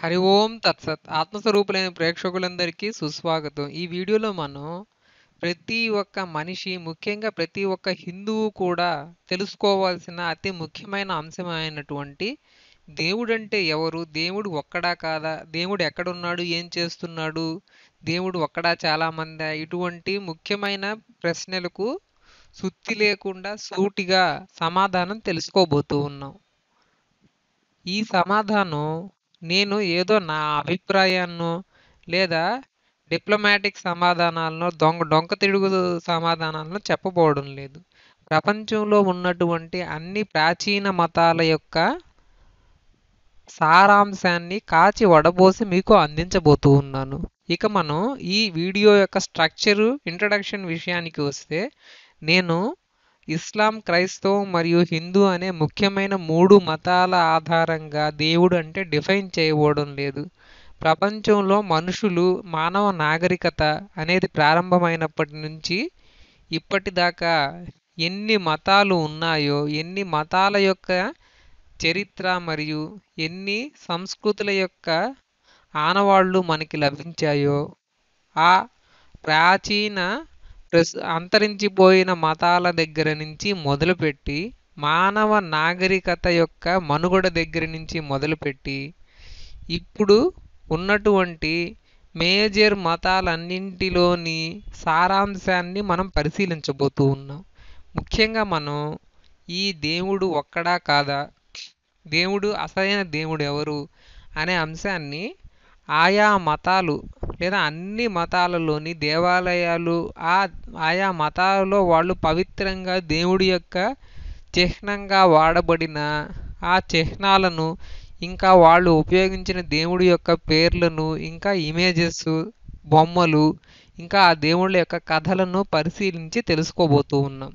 హరి ఓం తత్సత్ ఆత్మస్వరూపులైన ప్రేక్షకులందరికీ సుస్వాగతం ఈ వీడియోలో మనం ప్రతి ఒక్క మనిషి ముఖ్యంగా ప్రతి ఒక్క హిందువు కూడా తెలుసుకోవాల్సిన అతి ముఖ్యమైన అంశమైనటువంటి దేవుడంటే ఎవరు దేవుడు ఒక్కడా కాదా దేవుడు ఎక్కడున్నాడు ఏం చేస్తున్నాడు దేవుడు ఒక్కడా చాలా మందా ఇటువంటి ముఖ్యమైన ప్రశ్నలకు సుత్తి లేకుండా సూటిగా సమాధానం తెలుసుకోబోతూ ఉన్నాం ఈ సమాధానం నేను ఏదో నా అభిప్రాయాన్నో లేదా డిప్లొమాటిక్ సమాధానాలను దొంగ డొంక తిడుగు సమాధానాలను చెప్పబోవడం లేదు ప్రపంచంలో ఉన్నటువంటి అన్ని ప్రాచీన మతాల యొక్క సారాంశాన్ని కాచి వడబోసి మీకు అందించబోతూ ఉన్నాను ఇక మనం ఈ వీడియో యొక్క స్ట్రక్చరు ఇంట్రడక్షన్ విషయానికి వస్తే నేను ఇస్లాం క్రైస్తవం మరియు హిందూ అనే ముఖ్యమైన మూడు మతాల ఆధారంగా దేవుడు అంటే డిఫైన్ చేయబోవడం లేదు ప్రపంచంలో మనుషులు మానవ నాగరికత అనేది ప్రారంభమైనప్పటి నుంచి ఇప్పటిదాకా ఎన్ని మతాలు ఉన్నాయో ఎన్ని మతాల యొక్క చరిత్ర మరియు ఎన్ని సంస్కృతుల యొక్క ఆనవాళ్ళు మనకి లభించాయో ఆ ప్రాచీన ప్రస్ అంతరించిపోయిన మతాల దగ్గర నుంచి మొదలుపెట్టి మానవ నాగరికత యొక్క మనుగడ దగ్గర నుంచి మొదలుపెట్టి ఇప్పుడు ఉన్నటువంటి మేజర్ మతాలన్నింటిలోని సారాంశాన్ని మనం పరిశీలించబోతూ ఉన్నాం ముఖ్యంగా మనం ఈ దేవుడు ఒక్కడా కాదా దేవుడు అసలైన దేవుడు ఎవరు అనే అంశాన్ని ఆయా మతాలు లేదా అన్ని మతాలలోని దేవాలయాలు ఆ ఆయా మతాలలో వాళ్ళు పవిత్రంగా దేవుడి యొక్క చిహ్నంగా వాడబడిన ఆ చిహ్నాలను ఇంకా వాళ్ళు ఉపయోగించిన దేవుడి యొక్క పేర్లను ఇంకా ఇమేజెస్ బొమ్మలు ఇంకా ఆ దేవుళ్ళ యొక్క కథలను పరిశీలించి తెలుసుకోబోతూ ఉన్నాం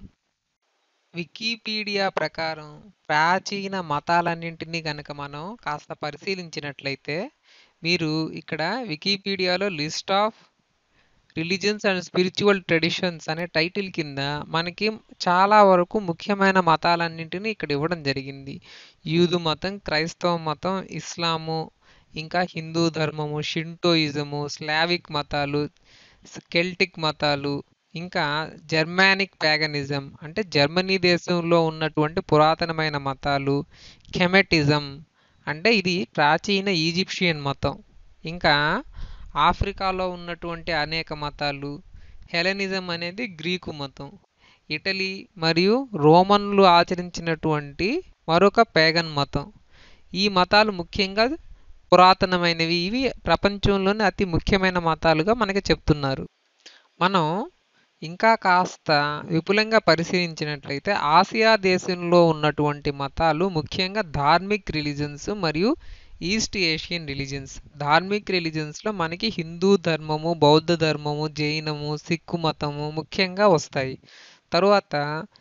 వికీపీడియా ప్రకారం ప్రాచీన మతాలన్నింటినీ కనుక మనం కాస్త పరిశీలించినట్లయితే మీరు ఇక్కడ వికీపీడియాలో list of religions and spiritual traditions అనే టైటిల్ కింద మనకి చాలా వరకు ముఖ్యమైన మతాలన్నింటినీ ఇక్కడ ఇవ్వడం జరిగింది యూదు మతం క్రైస్తవ మతం ఇస్లాము ఇంకా హిందూ ధర్మము షింటోయిజము స్లావిక్ మతాలు కెల్టిక్ మతాలు ఇంకా జర్మానిక్ ప్యాగనిజం అంటే జర్మనీ దేశంలో ఉన్నటువంటి పురాతనమైన మతాలు కెమెటిజం అంటే ఇది ప్రాచీన ఈజిప్షియన్ మతం ఇంకా ఆఫ్రికాలో ఉన్నటువంటి అనేక మతాలు హెలనిజం అనేది గ్రీకు మతం ఇటలీ మరియు రోమన్లు ఆచరించినటువంటి మరొక పేగన్ మతం ఈ మతాలు ముఖ్యంగా పురాతనమైనవి ఇవి ప్రపంచంలోని అతి ముఖ్యమైన మతాలుగా మనకి చెప్తున్నారు మనం ఇంకా కాస్త విపులంగా పరిశీలించినట్లయితే ఆసియా దేశంలో ఉన్నటువంటి మతాలు ముఖ్యంగా ధార్మిక్ రిలీజన్స్ మరియు ఈస్ట్ ఏషియన్ రిలీజన్స్ ధార్మిక్ రిలీజన్స్లో మనకి హిందూ ధర్మము బౌద్ధ ధర్మము జైనము సిక్కు మతము ముఖ్యంగా వస్తాయి తరువాత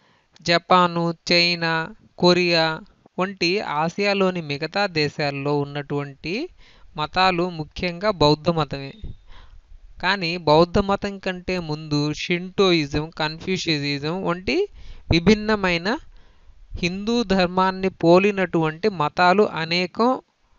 జపాను చైనా కొరియా వంటి ఆసియాలోని మిగతా దేశాల్లో ఉన్నటువంటి మతాలు ముఖ్యంగా బౌద్ధ మతమే కానీ బౌద్ధ మతం కంటే ముందు షింటోయిజం కన్ఫ్యూషియనిజం వంటి విభిన్నమైన హిందూ ధర్మాన్ని పోలినటువంటి మతాలు అనేకం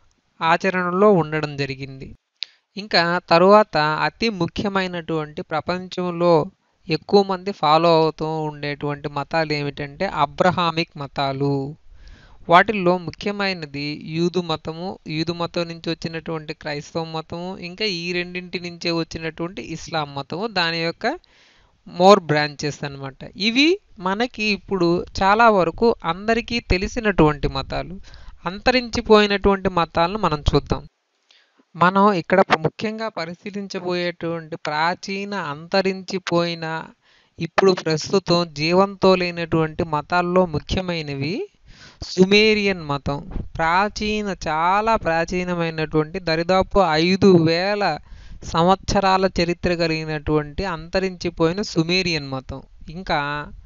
ఆచరణలో ఉండడం జరిగింది ఇంకా తరువాత అతి ముఖ్యమైనటువంటి ప్రపంచంలో ఎక్కువ మంది ఫాలో అవుతూ ఉండేటువంటి మతాలు ఏమిటంటే అబ్రహామిక్ మతాలు వాటిల్లో ముఖ్యమైనది యూదు మతము యూదు మతం నుంచి వచ్చినటువంటి క్రైస్తవ మతము ఇంకా ఈ రెండింటి నుంచే వచ్చినటువంటి ఇస్లాం మతము దాని యొక్క మోర్ బ్రాంచెస్ అనమాట ఇవి మనకి ఇప్పుడు చాలా వరకు అందరికీ తెలిసినటువంటి మతాలు అంతరించిపోయినటువంటి మతాలను మనం చూద్దాం మనం ఇక్కడ ముఖ్యంగా పరిశీలించబోయేటువంటి ప్రాచీన అంతరించిపోయిన ఇప్పుడు ప్రస్తుతం జీవంతో లేనటువంటి మతాల్లో ముఖ్యమైనవి సుమేరియన్ మతం ప్రాచీన చాలా ప్రాచీనమైనటువంటి దరిదాపు ఐదు వేల సంవత్సరాల చరిత్ర కలిగినటువంటి అంతరించిపోయిన సుమేరియన్ మతం ఇంకా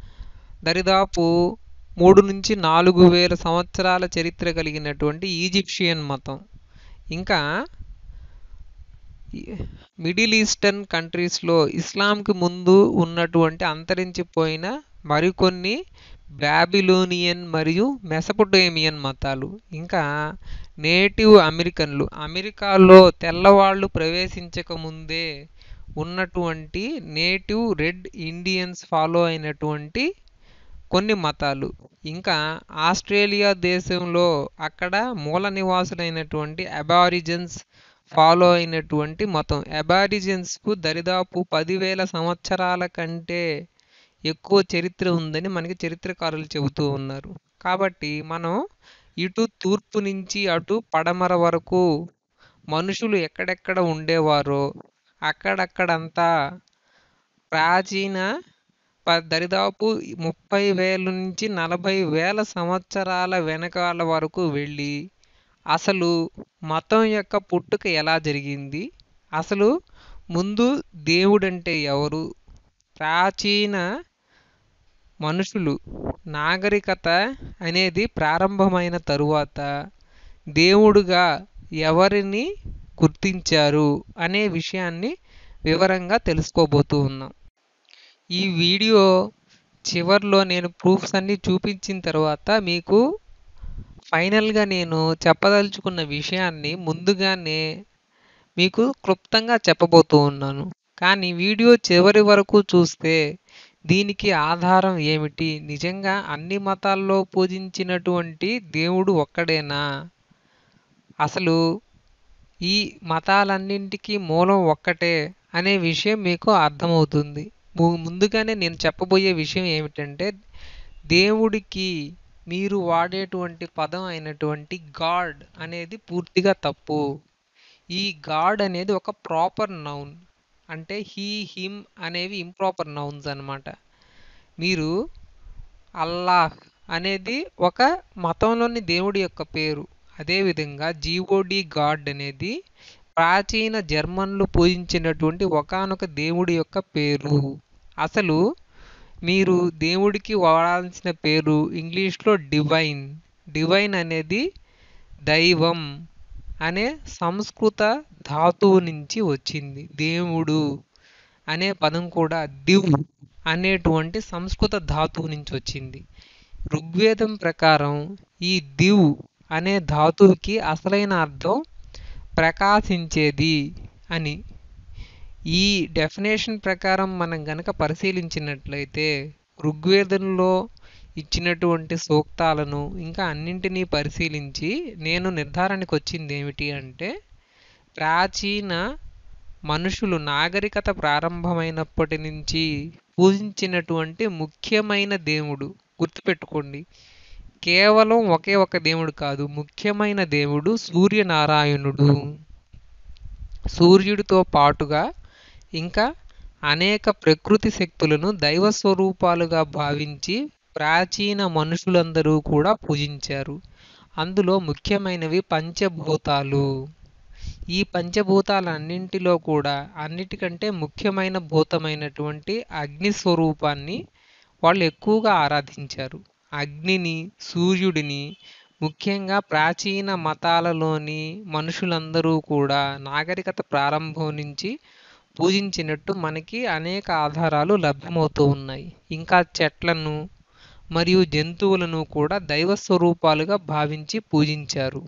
దరిదాపు మూడు నుంచి నాలుగు వేల సంవత్సరాల చరిత్ర కలిగినటువంటి ఈజిప్షియన్ మతం ఇంకా మిడిల్ ఈస్టర్న్ కంట్రీస్లో ఇస్లాంకి ముందు ఉన్నటువంటి అంతరించిపోయిన మరికొన్ని బాబిలోనియన్ మరియు మెసపొటేమియన్ మతాలు ఇంకా నేటివ్ అమెరికన్లు అమెరికాలో తెల్లవాళ్ళు ప్రవేశించక ముందే ఉన్నటువంటి నేటివ్ రెడ్ ఇండియన్స్ ఫాలో అయినటువంటి కొన్ని మతాలు ఇంకా ఆస్ట్రేలియా దేశంలో అక్కడ మూల నివాసులైనటువంటి అబారిజన్స్ ఫాలో అయినటువంటి మతం అబారిజన్స్కు దరిదాపు పదివేల సంవత్సరాల కంటే ఎక్కువ చరిత్ర ఉందని మనకి చరిత్రకారులు చెబుతూ ఉన్నారు కాబట్టి మనం ఇటు తూర్పు నుంచి అటు పడమర వరకు మనుషులు ఎక్కడెక్కడ ఉండేవారో అక్కడక్కడంతా ప్రాచీన ప- దరిదాపు ముప్పై వేల నుంచి నలభై వేల సంవత్సరాల వెనకాల వరకు వెళ్ళి అసలు మతం యొక్క పుట్టుక ఎలా జరిగింది అసలు ముందు దేవుడంటే ఎవరు ప్రాచీన మనుషులు నాగరికత అనేది ప్రారంభమైన తరువాత దేవుడుగా ఎవరిని గుర్తించారు అనే విషయాన్ని వివరంగా తెలుసుకోబోతూ ఉన్నాం ఈ వీడియో చివర్లో నేను ప్రూఫ్స్ అన్ని చూపించిన తర్వాత మీకు ఫైనల్గా నేను చెప్పదలుచుకున్న విషయాన్ని ముందుగానే మీకు క్లుప్తంగా చెప్పబోతూ ఉన్నాను కానీ వీడియో చివరి వరకు చూస్తే దీనికి ఆధారం ఏమిటి నిజంగా అన్ని మతాల్లో పూజించినటువంటి దేవుడు ఒక్కడేనా అసలు ఈ మతాలన్నింటికీ మూలం ఒక్కటే అనే విషయం మీకు అర్థమవుతుంది ము- ముందుగానే నేను చెప్పబోయే విషయం ఏమిటంటే దేవుడికి మీరు వాడేటువంటి పదం అయినటువంటి గాడ్ అనేది పూర్తిగా తప్పు ఈ గాడ్ అనేది ఒక ప్రాపర్ నౌన్ అంటే హీ హిమ్ అనేవి ఇంప్రాపర్ నౌన్స్ అన్నమాట మీరు అల్లాహ్ అనేది ఒక మతంలోని దేవుడి యొక్క పేరు అదేవిధంగా జీఓడి గాడ్ అనేది ప్రాచీన జర్మన్లు పూజించినటువంటి ఒకానొక దేవుడి యొక్క పేరు అసలు మీరు దేవుడికి వాడాల్సిన పేరు ఇంగ్లీష్లో డివైన్ డివైన్ అనేది దైవం అనే సంస్కృత ధాతువు నుంచి వచ్చింది దేవుడు అనే పదం కూడా దివ్ అనేటువంటి సంస్కృత ధాతువు నుంచి వచ్చింది ఋగ్వేదం ప్రకారం ఈ దివ్ అనే ధాతువుకి అసలైన అర్థం ప్రకాశించేది అని ఈ డెఫినేషన్ ప్రకారం మనం గనక పరిశీలించినట్లయితే ఋగ్వేదంలో ఇచ్చినటువంటి సూక్తాలను ఇంకా అన్నింటినీ పరిశీలించి నేను నిర్ధారణకు వచ్చింది ఏమిటి అంటే ప్రాచీన మనుషులు నాగరికత ప్రారంభమైనప్పటి నుంచి పూజించినటువంటి ముఖ్యమైన దేవుడు గుర్తుపెట్టుకోండి కేవలం ఒకే ఒక దేవుడు కాదు ముఖ్యమైన దేవుడు సూర్యనారాయణుడు సూర్యుడితో పాటుగా ఇంకా అనేక ప్రకృతి శక్తులను దైవ స్వరూపాలుగా భావించి ప్రాచీన మనుషులందరూ కూడా పూజించారు అందులో ముఖ్యమైనవి పంచభూతాలు ఈ పంచభూతాలన్నింటిలో కూడా అన్నిటికంటే ముఖ్యమైన భూతమైనటువంటి అగ్ని స్వరూపాన్ని వాళ్ళు ఎక్కువగా ఆరాధించారు అగ్నిని సూర్యుడిని ముఖ్యంగా ప్రాచీన మతాలలోని మనుషులందరూ కూడా నాగరికత ప్రారంభం నుంచి పూజించినట్టు మనకి అనేక ఆధారాలు లభ్యమవుతూ ఉన్నాయి ఇంకా చెట్లను మరియు జంతువులను కూడా దైవ స్వరూపాలుగా భావించి పూజించారు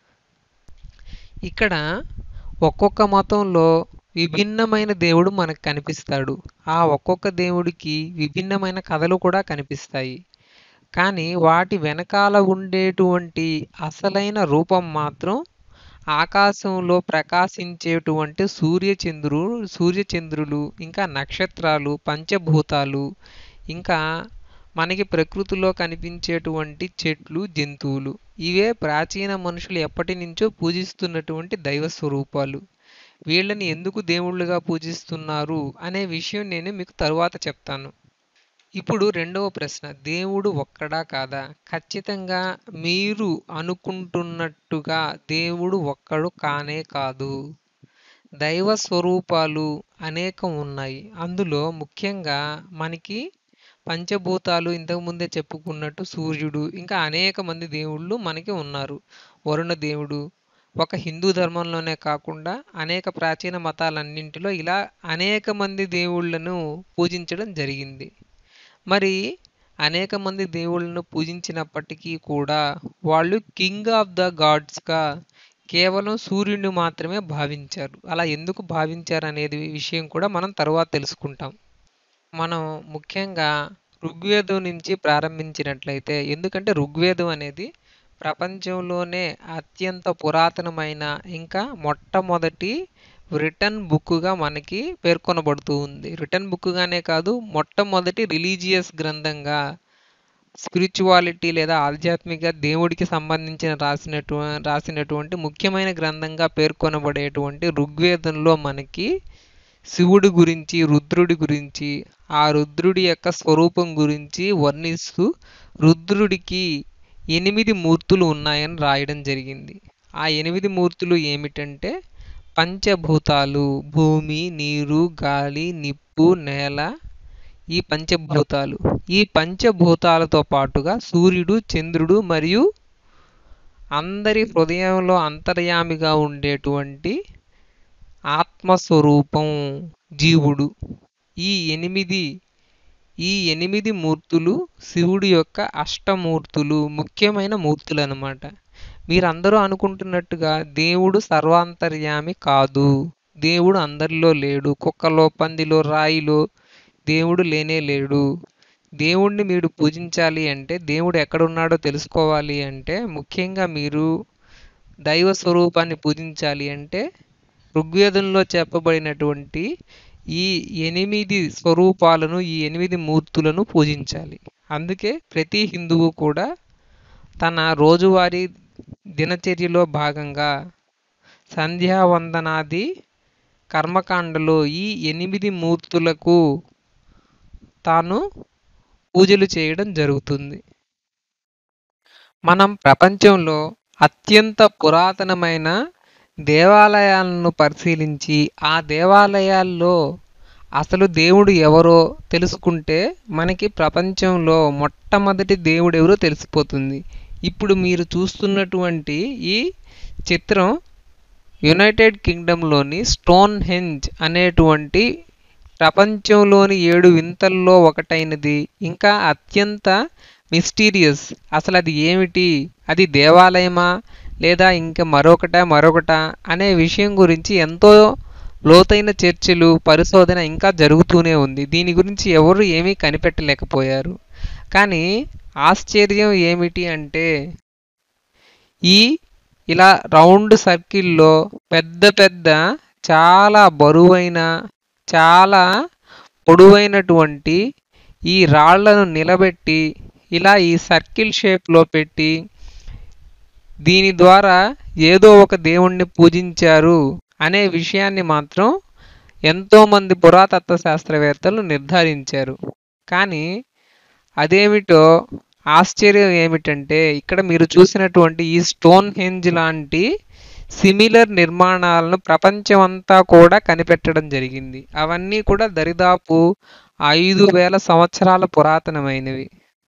ఇక్కడ ఒక్కొక్క మతంలో విభిన్నమైన దేవుడు మనకు కనిపిస్తాడు ఆ ఒక్కొక్క దేవుడికి విభిన్నమైన కథలు కూడా కనిపిస్తాయి కానీ వాటి వెనకాల ఉండేటువంటి అసలైన రూపం మాత్రం ఆకాశంలో ప్రకాశించేటువంటి సూర్యచంద్రు సూర్యచంద్రులు ఇంకా నక్షత్రాలు పంచభూతాలు ఇంకా మనకి ప్రకృతిలో కనిపించేటువంటి చెట్లు జంతువులు ఇవే ప్రాచీన మనుషులు ఎప్పటి నుంచో పూజిస్తున్నటువంటి దైవ స్వరూపాలు వీళ్ళని ఎందుకు దేవుళ్ళుగా పూజిస్తున్నారు అనే విషయం నేను మీకు తరువాత చెప్తాను ఇప్పుడు రెండవ ప్రశ్న దేవుడు ఒక్కడా కాదా ఖచ్చితంగా మీరు అనుకుంటున్నట్టుగా దేవుడు ఒక్కడు కానే కాదు దైవ స్వరూపాలు అనేకం ఉన్నాయి అందులో ముఖ్యంగా మనకి పంచభూతాలు ఇంతకు ముందే చెప్పుకున్నట్టు సూర్యుడు ఇంకా అనేక మంది దేవుళ్ళు మనకి ఉన్నారు వరుణ దేవుడు ఒక హిందూ ధర్మంలోనే కాకుండా అనేక ప్రాచీన మతాలన్నింటిలో ఇలా అనేక మంది దేవుళ్ళను పూజించడం జరిగింది మరి అనేక మంది దేవుళ్ళను పూజించినప్పటికీ కూడా వాళ్ళు కింగ్ ఆఫ్ ద గాడ్స్గా కేవలం సూర్యుడిని మాత్రమే భావించారు అలా ఎందుకు భావించారు అనేది విషయం కూడా మనం తర్వాత తెలుసుకుంటాం మనం ముఖ్యంగా ఋగ్వేదం నుంచి ప్రారంభించినట్లయితే ఎందుకంటే ఋగ్వేదం అనేది ప్రపంచంలోనే అత్యంత పురాతనమైన ఇంకా మొట్టమొదటి రిటర్న్ బుక్గా మనకి పేర్కొనబడుతూ ఉంది రిటర్న్ బుక్గానే కాదు మొట్టమొదటి రిలీజియస్ గ్రంథంగా స్పిరిచువాలిటీ లేదా ఆధ్యాత్మిక దేవుడికి సంబంధించిన రాసినటు రాసినటువంటి ముఖ్యమైన గ్రంథంగా పేర్కొనబడేటువంటి ఋగ్వేదంలో మనకి శివుడి గురించి రుద్రుడి గురించి ఆ రుద్రుడి యొక్క స్వరూపం గురించి వర్ణిస్తూ రుద్రుడికి ఎనిమిది మూర్తులు ఉన్నాయని రాయడం జరిగింది ఆ ఎనిమిది మూర్తులు ఏమిటంటే పంచభూతాలు భూమి నీరు గాలి నిప్పు నేల ఈ పంచభూతాలు ఈ పంచభూతాలతో పాటుగా సూర్యుడు చంద్రుడు మరియు అందరి హృదయంలో అంతర్యామిగా ఉండేటువంటి ఆత్మస్వరూపం జీవుడు ఈ ఎనిమిది ఈ ఎనిమిది మూర్తులు శివుడి యొక్క అష్టమూర్తులు ముఖ్యమైన మూర్తులు అన్నమాట మీరందరూ అనుకుంటున్నట్టుగా దేవుడు సర్వాంతర్యామి కాదు దేవుడు అందరిలో లేడు కుక్కలో పందిలో రాయిలో దేవుడు లేనే లేడు దేవుణ్ణి మీరు పూజించాలి అంటే దేవుడు ఎక్కడున్నాడో తెలుసుకోవాలి అంటే ముఖ్యంగా మీరు దైవ స్వరూపాన్ని పూజించాలి అంటే ఋగ్వేదంలో చెప్పబడినటువంటి ఈ ఎనిమిది స్వరూపాలను ఈ ఎనిమిది మూర్తులను పూజించాలి అందుకే ప్రతి హిందువు కూడా తన రోజువారీ దినచర్యలో భాగంగా సంధ్యావందనాది కర్మకాండలో ఈ ఎనిమిది మూర్తులకు తాను పూజలు చేయడం జరుగుతుంది మనం ప్రపంచంలో అత్యంత పురాతనమైన దేవాలయాలను పరిశీలించి ఆ దేవాలయాల్లో అసలు దేవుడు ఎవరో తెలుసుకుంటే మనకి ప్రపంచంలో మొట్టమొదటి దేవుడు ఎవరో తెలిసిపోతుంది ఇప్పుడు మీరు చూస్తున్నటువంటి ఈ చిత్రం యునైటెడ్ కింగ్డమ్లోని స్టోన్ హెంజ్ అనేటువంటి ప్రపంచంలోని ఏడు వింతల్లో ఒకటైనది ఇంకా అత్యంత మిస్టీరియస్ అసలు అది ఏమిటి అది దేవాలయమా లేదా ఇంకా మరొకట మరొకట అనే విషయం గురించి ఎంతో లోతైన చర్చలు పరిశోధన ఇంకా జరుగుతూనే ఉంది దీని గురించి ఎవరు ఏమీ కనిపెట్టలేకపోయారు కానీ ఆశ్చర్యం ఏమిటి అంటే ఈ ఇలా రౌండ్ సర్కిల్లో పెద్ద పెద్ద చాలా బరువైన చాలా పొడవైనటువంటి ఈ రాళ్లను నిలబెట్టి ఇలా ఈ సర్కిల్ షేప్లో పెట్టి దీని ద్వారా ఏదో ఒక దేవుణ్ణి పూజించారు అనే విషయాన్ని మాత్రం ఎంతోమంది పురాతత్వ శాస్త్రవేత్తలు నిర్ధారించారు కానీ అదేమిటో ఆశ్చర్యం ఏమిటంటే ఇక్కడ మీరు చూసినటువంటి ఈ స్టోన్ హెంజ్ లాంటి సిమిలర్ నిర్మాణాలను ప్రపంచమంతా కూడా కనిపెట్టడం జరిగింది అవన్నీ కూడా దరిదాపు ఐదు వేల సంవత్సరాల పురాతనమైనవి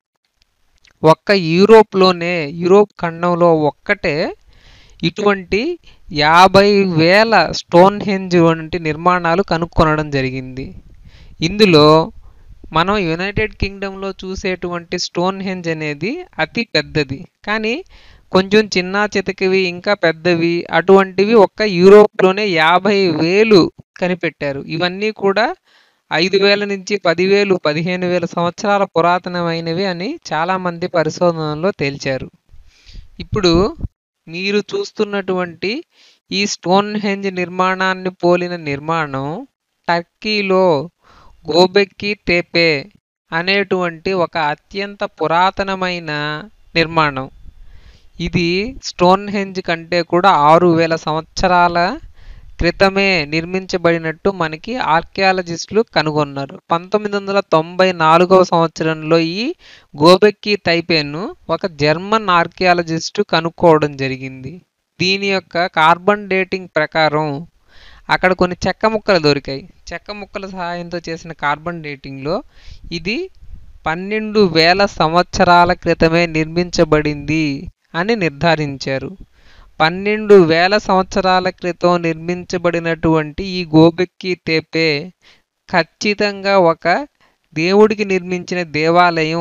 ఒక్క యూరోప్లోనే యూరోప్ ఖండంలో ఒక్కటే ఇటువంటి యాభై వేల స్టోన్ హెంజ్ వంటి నిర్మాణాలు కనుక్కొనడం జరిగింది ఇందులో మనం యునైటెడ్ కింగ్డమ్లో చూసేటువంటి స్టోన్ హెంజ్ అనేది అతి పెద్దది కానీ కొంచెం చిన్న చితకివి ఇంకా పెద్దవి అటువంటివి ఒక్క యూరోప్లోనే యాభై వేలు కనిపెట్టారు ఇవన్నీ కూడా ఐదు వేల నుంచి పదివేలు పదిహేను వేల సంవత్సరాల పురాతనమైనవి అని చాలామంది పరిశోధనలో తేల్చారు ఇప్పుడు మీరు చూస్తున్నటువంటి ఈ స్టోన్ హెంజ్ నిర్మాణాన్ని పోలిన నిర్మాణం టర్కీలో గోబెక్కి టేపే అనేటువంటి ఒక అత్యంత పురాతనమైన నిర్మాణం ఇది స్టోన్ హెంజ్ కంటే కూడా ఆరు వేల సంవత్సరాల క్రితమే నిర్మించబడినట్టు మనకి ఆర్కియాలజిస్టులు కనుగొన్నారు పంతొమ్మిది వందల తొంభై నాలుగవ సంవత్సరంలో ఈ గోబెక్కి తైపేను ఒక జర్మన్ ఆర్కియాలజిస్టు కనుక్కోవడం జరిగింది దీని యొక్క కార్బన్ డేటింగ్ ప్రకారం అక్కడ కొన్ని చెక్క ముక్కలు దొరికాయి చెక్క ముక్కల సహాయంతో చేసిన కార్బన్ డేటింగ్లో ఇది పన్నెండు వేల సంవత్సరాల క్రితమే నిర్మించబడింది అని నిర్ధారించారు పన్నెండు వేల సంవత్సరాల క్రితం నిర్మించబడినటువంటి ఈ గోబెక్కి తేపే ఖచ్చితంగా ఒక దేవుడికి నిర్మించిన దేవాలయం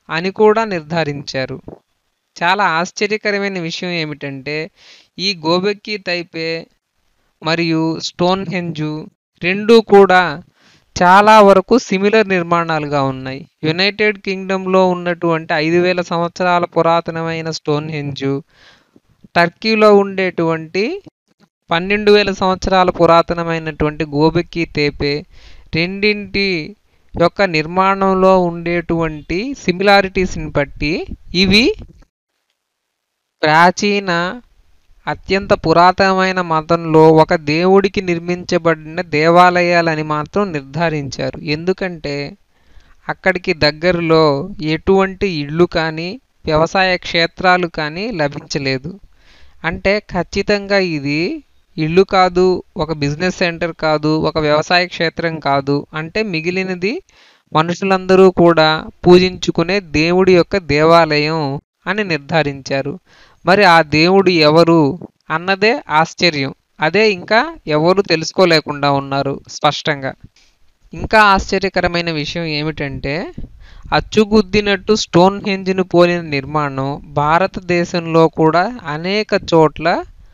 అని కూడా నిర్ధారించారు చాలా ఆశ్చర్యకరమైన విషయం ఏమిటంటే ఈ గోబెక్కి తైపే మరియు స్టోన్ హెంజు రెండు కూడా చాలా వరకు సిమిలర్ నిర్మాణాలుగా ఉన్నాయి యునైటెడ్ కింగ్డమ్లో ఉన్నటువంటి ఐదు వేల సంవత్సరాల పురాతనమైన స్టోన్ హెంజు టర్కీలో ఉండేటువంటి పన్నెండు వేల సంవత్సరాల పురాతనమైనటువంటి గోబెక్కి తేపే రెండింటి యొక్క నిర్మాణంలో ఉండేటువంటి సిమిలారిటీస్ని బట్టి ఇవి ప్రాచీన అత్యంత పురాతనమైన మతంలో ఒక దేవుడికి నిర్మించబడిన దేవాలయాలని మాత్రం నిర్ధారించారు ఎందుకంటే అక్కడికి దగ్గరలో ఎటువంటి ఇళ్ళు కానీ వ్యవసాయ క్షేత్రాలు కానీ లభించలేదు అంటే ఖచ్చితంగా ఇది ఇల్లు కాదు ఒక బిజినెస్ సెంటర్ కాదు ఒక వ్యవసాయ క్షేత్రం కాదు అంటే మిగిలినది మనుషులందరూ కూడా పూజించుకునే దేవుడి యొక్క దేవాలయం అని నిర్ధారించారు మరి ఆ దేవుడు ఎవరు అన్నదే ఆశ్చర్యం అదే ఇంకా ఎవరు తెలుసుకోలేకుండా ఉన్నారు స్పష్టంగా ఇంకా ఆశ్చర్యకరమైన విషయం ఏమిటంటే అచ్చుగుద్దినట్టు స్టోన్ హెంజ్ను పోలిన నిర్మాణం భారతదేశంలో కూడా అనేక చోట్ల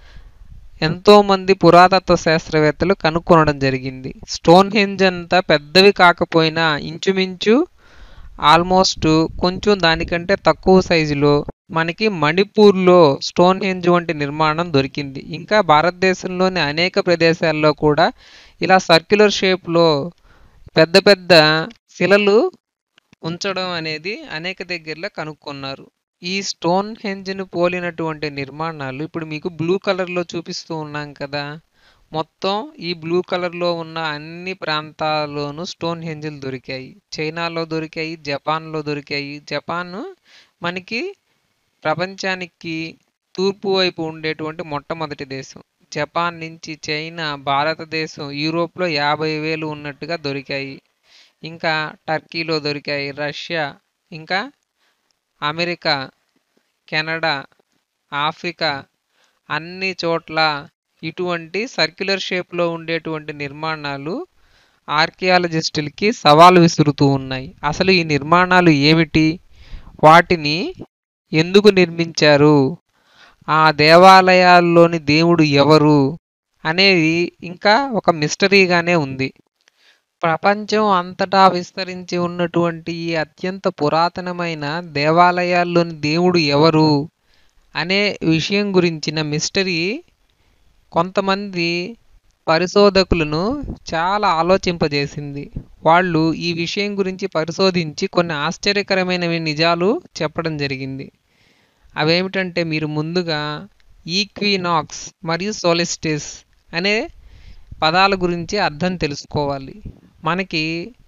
ఎంతోమంది పురాతత్వ శాస్త్రవేత్తలు కనుక్కొనడం జరిగింది స్టోన్ హెంజ్ అంతా పెద్దవి కాకపోయినా ఇంచుమించు ఆల్మోస్ట్ కొంచెం దానికంటే తక్కువ సైజులో మనకి మణిపూర్లో స్టోన్ హెంజ్ వంటి నిర్మాణం దొరికింది ఇంకా భారతదేశంలోని అనేక ప్రదేశాల్లో కూడా ఇలా సర్క్యులర్ షేప్లో పెద్ద పెద్ద శిలలు ఉంచడం అనేది అనేక దగ్గరలో కనుక్కున్నారు ఈ స్టోన్ హెంజ్ను పోలినటువంటి నిర్మాణాలు ఇప్పుడు మీకు బ్లూ కలర్లో చూపిస్తూ ఉన్నాం కదా మొత్తం ఈ బ్లూ కలర్లో ఉన్న అన్ని ప్రాంతాల్లోనూ స్టోన్ హెంజులు దొరికాయి చైనాలో దొరికాయి జపాన్లో దొరికాయి జపాన్ మనకి ప్రపంచానికి తూర్పు వైపు ఉండేటువంటి మొట్టమొదటి దేశం జపాన్ నుంచి చైనా భారతదేశం యూరోప్లో యాభై వేలు ఉన్నట్టుగా దొరికాయి ఇంకా టర్కీలో దొరికాయి రష్యా ఇంకా అమెరికా కెనడా ఆఫ్రికా అన్ని చోట్ల ఇటువంటి సర్క్యులర్ షేప్లో ఉండేటువంటి నిర్మాణాలు ఆర్కియాలజిస్టులకి సవాలు విసురుతూ ఉన్నాయి అసలు ఈ నిర్మాణాలు ఏమిటి వాటిని ఎందుకు నిర్మించారు ఆ దేవాలయాల్లోని దేవుడు ఎవరు అనేది ఇంకా ఒక మిస్టరీగానే ఉంది ప్రపంచం అంతటా విస్తరించి ఉన్నటువంటి ఈ అత్యంత పురాతనమైన దేవాలయాల్లోని దేవుడు ఎవరు అనే విషయం గురించిన మిస్టరీ కొంతమంది పరిశోధకులను చాలా ఆలోచింపజేసింది వాళ్ళు ఈ విషయం గురించి పరిశోధించి కొన్ని ఆశ్చర్యకరమైనవి నిజాలు చెప్పడం జరిగింది అవేమిటంటే మీరు ముందుగా ఈక్వినాక్స్ మరియు సోలిస్టిస్ అనే పదాల గురించి అర్థం తెలుసుకోవాలి మనకి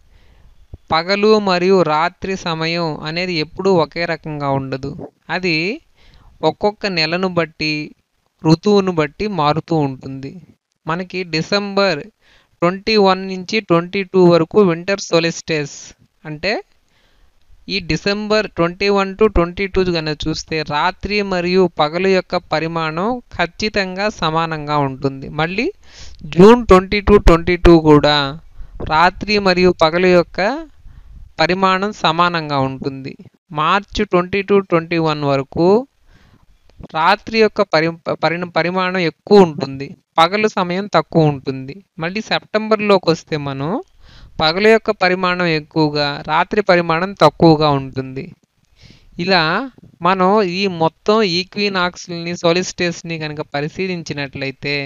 పగలు మరియు రాత్రి సమయం అనేది ఎప్పుడూ ఒకే రకంగా ఉండదు అది ఒక్కొక్క నెలను బట్టి ఋతువును బట్టి మారుతూ ఉంటుంది మనకి డిసెంబర్ ట్వంటీ వన్ నుంచి ట్వంటీ టూ వరకు వింటర్ సోలిస్టేస్ అంటే ఈ December twenty one to twenty two కనుక చూస్తే రాత్రి మరియు పగలు యొక్క పరిమాణం ఖచ్చితంగా సమానంగా ఉంటుంది మళ్ళీ June twenty two twenty two కూడా రాత్రి మరియు పగలు యొక్క పరిమాణం సమానంగా ఉంటుంది March twenty two twenty one వరకు రాత్రి యొక్క పరి పరి పరిమాణం ఎక్కువ ఉంటుంది పగలు సమయం తక్కువ ఉంటుంది మళ్ళీ సెప్టెంబర్లోకి వస్తే మనం పగల యొక్క పరిమాణం ఎక్కువగా రాత్రి పరిమాణం తక్కువగా ఉంటుంది ఇలా మనం ఈ మొత్తం ఈక్వినాక్స్ని సోలిస్టేస్ని కనుక పరిశీలించినట్లయితే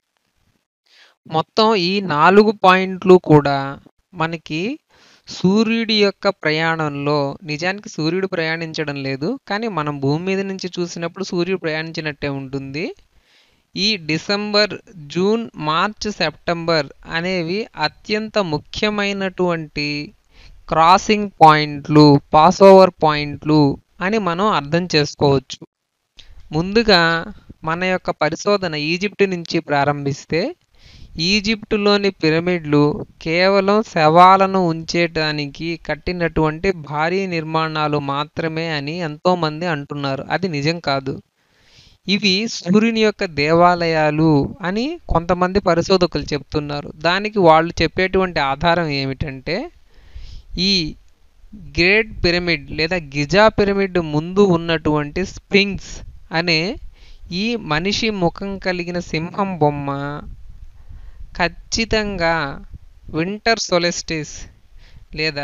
మొత్తం ఈ నాలుగు పాయింట్లు కూడా మనకి సూర్యుడి యొక్క ప్రయాణంలో నిజానికి సూర్యుడు ప్రయాణించడం లేదు కానీ మనం భూమి మీద నుంచి చూసినప్పుడు సూర్యుడు ప్రయాణించినట్టే ఉంటుంది ఈ డిసెంబర్ జూన్ మార్చ్ సెప్టెంబర్ అనేవి అత్యంత ముఖ్యమైనటువంటి క్రాసింగ్ పాయింట్లు పాస్ ఓవర్ పాయింట్లు అని మనం అర్థం చేసుకోవచ్చు ముందుగా మన యొక్క పరిశోధన ఈజిప్ట్ నుంచి ప్రారంభిస్తే ఈజిప్టులోని పిరమిడ్లు కేవలం శవాలను ఉంచేటానికి కట్టినటువంటి భారీ నిర్మాణాలు మాత్రమే అని ఎంతోమంది అంటున్నారు అది నిజం కాదు ఇవి సూర్యుని యొక్క దేవాలయాలు అని కొంతమంది పరిశోధకులు చెప్తున్నారు దానికి వాళ్ళు చెప్పేటువంటి ఆధారం ఏమిటంటే ఈ గ్రేట్ పిరమిడ్ లేదా గిజా పిరమిడ్ ముందు ఉన్నటువంటి స్ప్రింగ్స్ అనే ఈ మనిషి ముఖం కలిగిన సింహం బొమ్మ ఖచ్చితంగా వింటర్ సొలెస్టిస్ లేదా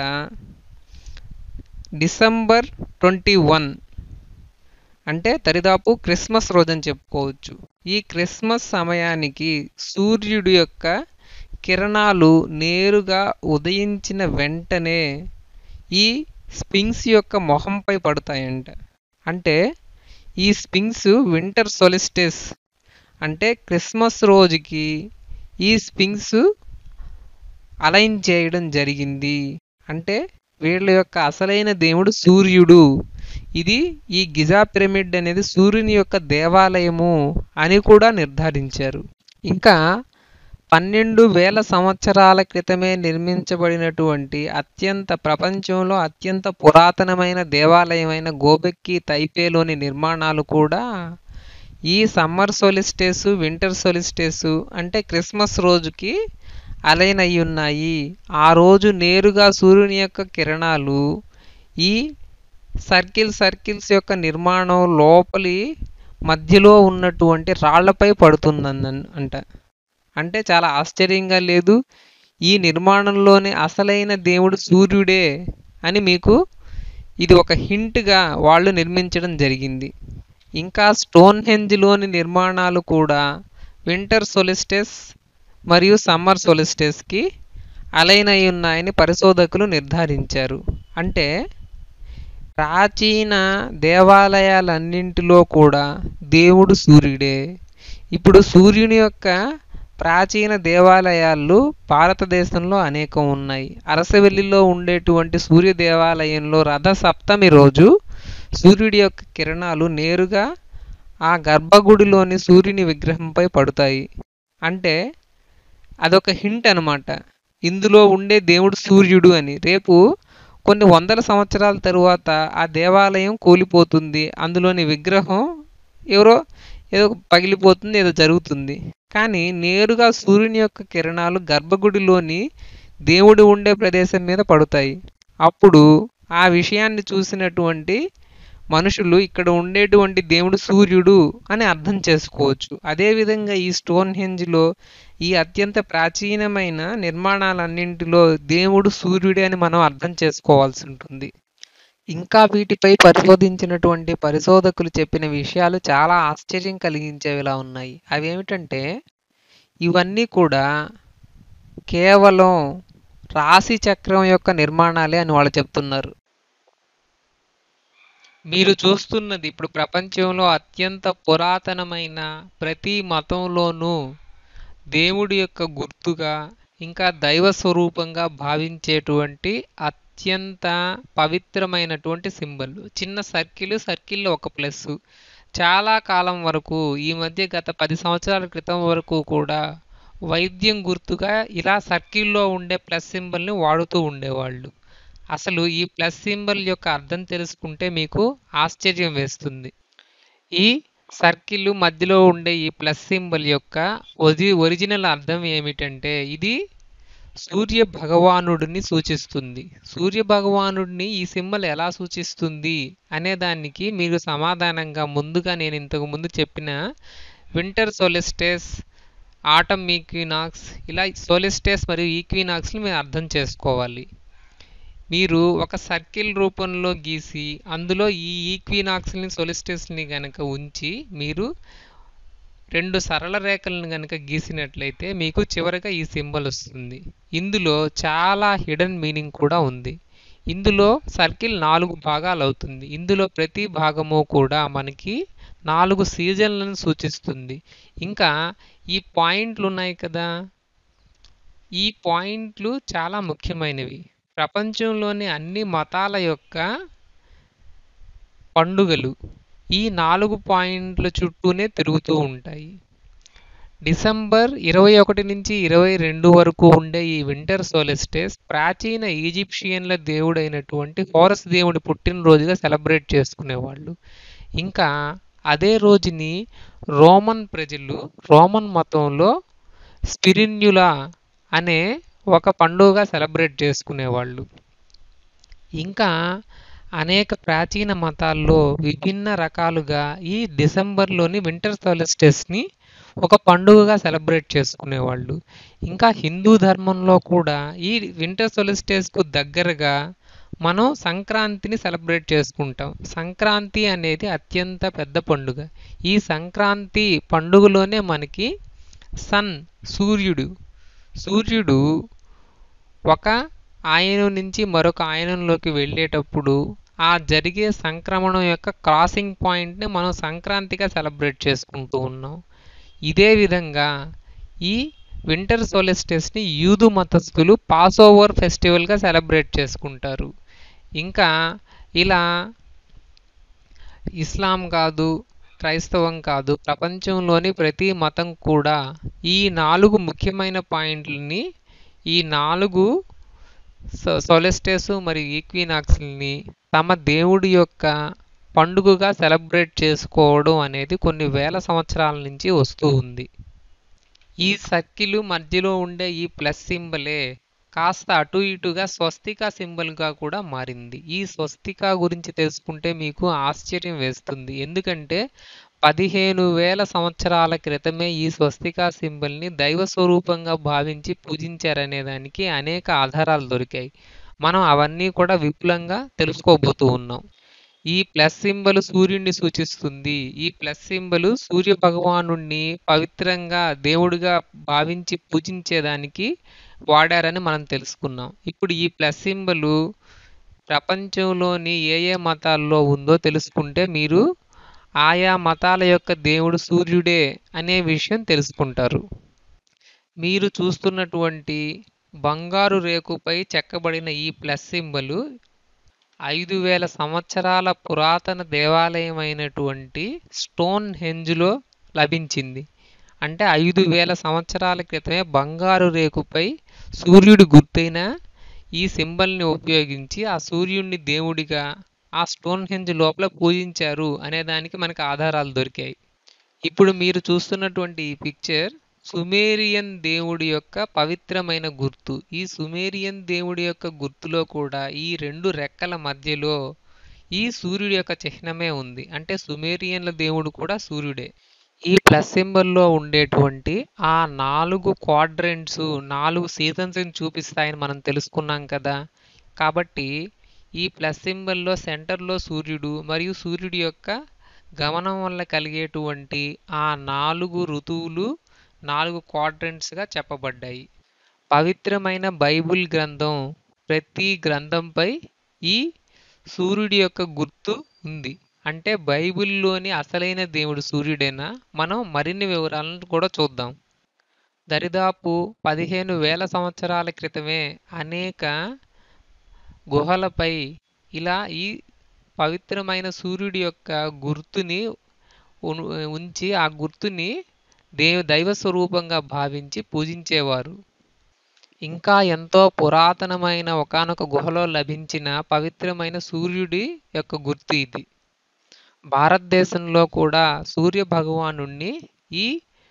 డిసెంబర్ ట్వంటీ వన్ అంటే దరిదాపు క్రిస్మస్ రోజని చెప్పుకోవచ్చు ఈ క్రిస్మస్ సమయానికి సూర్యుడి యొక్క కిరణాలు నేరుగా ఉదయించిన వెంటనే ఈ స్పింగ్స్ యొక్క మొహంపై పడతాయంట అంటే ఈ స్పింగ్స్ వింటర్ సొలిస్టిస్ అంటే క్రిస్మస్ రోజుకి ఈ స్పింగ్స్ అలైన్ చేయడం జరిగింది అంటే వీళ్ళ యొక్క అసలైన దేవుడు సూర్యుడు ఇది ఈ గిజా పిరమిడ్ అనేది సూర్యుని యొక్క దేవాలయము అని కూడా నిర్ధారించారు ఇంకా పన్నెండు వేల సంవత్సరాల క్రితమే నిర్మించబడినటువంటి అత్యంత ప్రపంచంలో అత్యంత పురాతనమైన దేవాలయమైన గోబెక్కి తైపేలోని నిర్మాణాలు కూడా ఈ సమ్మర్ సొలిస్టేస్ వింటర్ సొలిస్టేస్ అంటే క్రిస్మస్ రోజుకి అలైన్ అయి ఉన్నాయి ఆ రోజు నేరుగా సూర్యుని యొక్క కిరణాలు ఈ సర్కిల్ సర్కిల్స్ యొక్క నిర్మాణం లోపలి మధ్యలో ఉన్నటువంటి రాళ్లపై పడుతుందని అంట అంటే చాలా ఆశ్చర్యంగా లేదు ఈ నిర్మాణంలోని అసలైన దేవుడు సూర్యుడే అని మీకు ఇది ఒక హింట్గా వాళ్ళు నిర్మించడం జరిగింది ఇంకా స్టోన్ హెంజ్లోని నిర్మాణాలు కూడా వింటర్ సొలిస్టెస్ మరియు సమ్మర్ సొలిస్టెస్కి అలైన్ అయి ఉన్నాయని పరిశోధకులు నిర్ధారించారు అంటే ప్రాచీన దేవాలయాలన్నింటిలో కూడా దేవుడు సూర్యుడే ఇప్పుడు సూర్యుని యొక్క ప్రాచీన దేవాలయాలు భారతదేశంలో అనేకం ఉన్నాయి అరసవెల్లిలో ఉండేటువంటి సూర్య దేవాలయంలో రథ సప్తమి రోజు సూర్యుడి యొక్క కిరణాలు నేరుగా ఆ గర్భగుడిలోని సూర్యుని విగ్రహంపై పడతాయి అంటే అదొక హింట్ అనమాట ఇందులో ఉండే దేవుడు సూర్యుడు అని రేపు కొన్ని వందల సంవత్సరాల తరువాత ఆ దేవాలయం కూలిపోతుంది అందులోని విగ్రహం ఎవరో ఏదో పగిలిపోతుంది ఏదో జరుగుతుంది కానీ నేరుగా సూర్యుని యొక్క కిరణాలు గర్భగుడిలోని దేవుడు ఉండే ప్రదేశం మీద పడతాయి అప్పుడు ఆ విషయాన్ని చూసినటువంటి మనుషులు ఇక్కడ ఉండేటువంటి దేవుడు సూర్యుడు అని అర్థం చేసుకోవచ్చు అదేవిధంగా ఈ స్టోన్ హెంజ్లో ఈ అత్యంత ప్రాచీనమైన నిర్మాణాలన్నింటిలో దేవుడు సూర్యుడే అని మనం అర్థం చేసుకోవాల్సి ఉంటుంది ఇంకా వీటిపై పరిశోధించినటువంటి పరిశోధకులు చెప్పిన విషయాలు చాలా ఆశ్చర్యం కలిగించేవిలా ఉన్నాయి అవి ఏమిటంటే ఇవన్నీ కూడా కేవలం రాశి చక్రం యొక్క నిర్మాణాలే అని వాళ్ళు చెప్తున్నారు మీరు చూస్తున్నది ఇప్పుడు ప్రపంచంలో అత్యంత పురాతనమైన ప్రతి మతంలోనూ దేవుడి యొక్క గుర్తుగా ఇంకా దైవ స్వరూపంగా భావించేటువంటి అత్యంత పవిత్రమైనటువంటి సింబల్ చిన్న సర్కిల్ సర్కిల్లో ఒక ప్లస్ చాలా కాలం వరకు ఈ మధ్య గత పది సంవత్సరాల క్రితం వరకు కూడా వైద్యం గుర్తుగా ఇలా సర్కిల్లో ఉండే ప్లస్ సింబల్ని వాడుతూ ఉండేవాళ్ళు అసలు ఈ ప్లస్ సింబల్ యొక్క అర్థం తెలుసుకుంటే మీకు ఆశ్చర్యం వేస్తుంది ఈ సర్కిల్ మధ్యలో ఉండే ఈ ప్లస్ సింబల్ యొక్క ఒరి ఒరిజినల్ అర్థం ఏమిటంటే ఇది సూర్య భగవానుడిని సూచిస్తుంది సూర్య భగవానుడిని ఈ సింబల్ ఎలా సూచిస్తుంది అనే దానికి మీరు సమాధానంగా ముందుగా నేను ఇంతకు ముందు చెప్పిన వింటర్ సోలిస్టేస్ ఆటమ్ ఈక్వినాక్స్ ఇలా సోలిస్టేస్ మరియు ఈక్వినాక్స్ని మీరు అర్థం చేసుకోవాలి మీరు ఒక సర్కిల్ రూపంలో గీసి అందులో ఈ ఈక్వినాక్స్ని సొలిస్టెస్ని కనుక ఉంచి మీరు రెండు సరళ రేఖలను కనుక గీసినట్లయితే మీకు చివరగా ఈ సింబల్ వస్తుంది ఇందులో చాలా హిడెన్ మీనింగ్ కూడా ఉంది ఇందులో సర్కిల్ నాలుగు భాగాలు అవుతుంది ఇందులో ప్రతి భాగము కూడా మనకి నాలుగు సీజన్లను సూచిస్తుంది ఇంకా ఈ పాయింట్లు ఉన్నాయి కదా ఈ పాయింట్లు చాలా ముఖ్యమైనవి ప్రపంచంలోని అన్ని మతాల యొక్క పండుగలు ఈ నాలుగు పాయింట్ల చుట్టూనే తిరుగుతూ ఉంటాయి డిసెంబర్ ఇరవై ఒకటి నుంచి ఇరవై రెండు వరకు ఉండే ఈ వింటర్ సోలిస్టేస్ ప్రాచీన ఈజిప్షియన్ల దేవుడైనటువంటి హోరస్ దేవుడి పుట్టినరోజుగా సెలబ్రేట్ చేసుకునేవాళ్ళు ఇంకా అదే రోజుని రోమన్ ప్రజలు రోమన్ మతంలో స్పిరిన్యులా అనే ఒక పండుగగా సెలబ్రేట్ చేసుకునేవాళ్ళు ఇంకా అనేక ప్రాచీన మతాల్లో విభిన్న రకాలుగా ఈ డిసెంబర్లోని వింటర్ సోలస్టిస్ని ఒక పండుగగా సెలబ్రేట్ చేసుకునేవాళ్ళు ఇంకా హిందూ ధర్మంలో కూడా ఈ వింటర్ సోలస్టిస్కు దగ్గరగా మనం సంక్రాంతిని సెలబ్రేట్ చేసుకుంటాం సంక్రాంతి అనేది అత్యంత పెద్ద పండుగ ఈ సంక్రాంతి పండుగలోనే మనకి సన్ సూర్యుడు సూర్యుడు ఒక ఆయనం నుంచి మరొక ఆయనంలోకి వెళ్ళేటప్పుడు ఆ జరిగే సంక్రమణం యొక్క క్రాసింగ్ పాయింట్ని మనం సంక్రాంతిగా సెలబ్రేట్ చేసుకుంటూ ఉన్నాం ఇదే విధంగా ఈ వింటర్ సోలెస్టిస్ని యూదు మతస్థులు పాస్ ఓవర్ ఫెస్టివల్గా సెలబ్రేట్ చేసుకుంటారు ఇంకా ఇలా ఇస్లాం కాదు క్రైస్తవం కాదు ప్రపంచంలోని ప్రతి మతం కూడా ఈ నాలుగు ముఖ్యమైన పాయింట్లని ఈ నాలుగు సొలెస్టేస్ మరియు ఈక్వినాక్స్ని తమ దేవుడి యొక్క పండుగగా సెలబ్రేట్ చేసుకోవడం అనేది కొన్ని వేల సంవత్సరాల నుంచి వస్తూ ఉంది ఈ సర్కిల్ మధ్యలో ఉండే ఈ ప్లస్ సింబలే కాస్త అటు ఇటుగా స్వస్తిక సింబల్గా కూడా మారింది ఈ స్వస్తిక గురించి తెలుసుకుంటే మీకు ఆశ్చర్యం వేస్తుంది ఎందుకంటే పదిహేను వేల సంవత్సరాల క్రితమే ఈ స్వస్తిక సింబల్ని దైవ స్వరూపంగా భావించి పూజించారనే దానికి అనేక ఆధారాలు దొరికాయి మనం అవన్నీ కూడా విపులంగా తెలుసుకోబోతూ ఉన్నాం ఈ ప్లస్ సింబల్ సూర్యుడిని సూచిస్తుంది ఈ ప్లస్ సింబల్ సూర్య భగవాను పవిత్రంగా దేవుడిగా భావించి పూజించేదానికి వాడారని మనం తెలుసుకున్నాం ఇప్పుడు ఈ ప్లస్ సింబల్ ప్రపంచంలోని ఏ ఏ మతాల్లో ఉందో తెలుసుకుంటే మీరు ఆయా మతాల యొక్క దేవుడు సూర్యుడే అనే విషయం తెలుసుకుంటారు మీరు చూస్తున్నటువంటి బంగారు రేకుపై చెక్కబడిన ఈ ప్లస్ సింబల్ ఐదు వేల సంవత్సరాల పురాతన దేవాలయం అయినటువంటి స్టోన్ హెంజ్లో లభించింది అంటే ఐదు వేల సంవత్సరాల క్రితమే బంగారు రేకుపై సూర్యుడి గుర్తైన ఈ సింబల్ని ఉపయోగించి ఆ సూర్యుడిని దేవుడిగా ఆ స్టోన్ హెంజ్ లోపల పూజించారు అనే దానికి మనకు ఆధారాలు దొరికాయి ఇప్పుడు మీరు చూస్తున్నటువంటి ఈ పిక్చర్ సుమేరియన్ దేవుడి యొక్క పవిత్రమైన గుర్తు ఈ సుమేరియన్ దేవుడి యొక్క గుర్తులో కూడా ఈ రెండు రెక్కల మధ్యలో ఈ సూర్యుడి యొక్క చిహ్నమే ఉంది అంటే సుమేరియన్ల దేవుడు కూడా సూర్యుడే ఈ ప్లస్ సింబల్లో ఉండేటువంటి ఆ నాలుగు క్వాడ్రెంట్స్ నాలుగు సీజన్స్ని చూపిస్తాయని మనం తెలుసుకున్నాం కదా కాబట్టి ఈ ప్లస్ సింబల్లో సెంటర్లో సూర్యుడు మరియు సూర్యుడి యొక్క గమనం వల్ల కలిగేటువంటి ఆ నాలుగు ఋతువులు నాలుగు క్వాడ్రెంట్స్గా చెప్పబడ్డాయి పవిత్రమైన బైబిల్ గ్రంథం ప్రతి గ్రంథంపై ఈ సూర్యుడి యొక్క గుర్తు ఉంది అంటే బైబిల్లోని అసలైన దేవుడు సూర్యుడేనా మనం మరిన్ని వివరాలను కూడా చూద్దాం దరిదాపు పదిహేను వేల సంవత్సరాల క్రితమే అనేక గుహలపై ఇలా ఈ పవిత్రమైన సూర్యుడి యొక్క గుర్తుని ఉంచి ఆ గుర్తుని దేవ దైవ స్వరూపంగా భావించి పూజించేవారు ఇంకా ఎంతో పురాతనమైన ఒకనొక గుహలో లభించిన పవిత్రమైన సూర్యుడి యొక్క గుర్తు ఇది భారతదేశంలో కూడా సూర్య భగవాను ఈ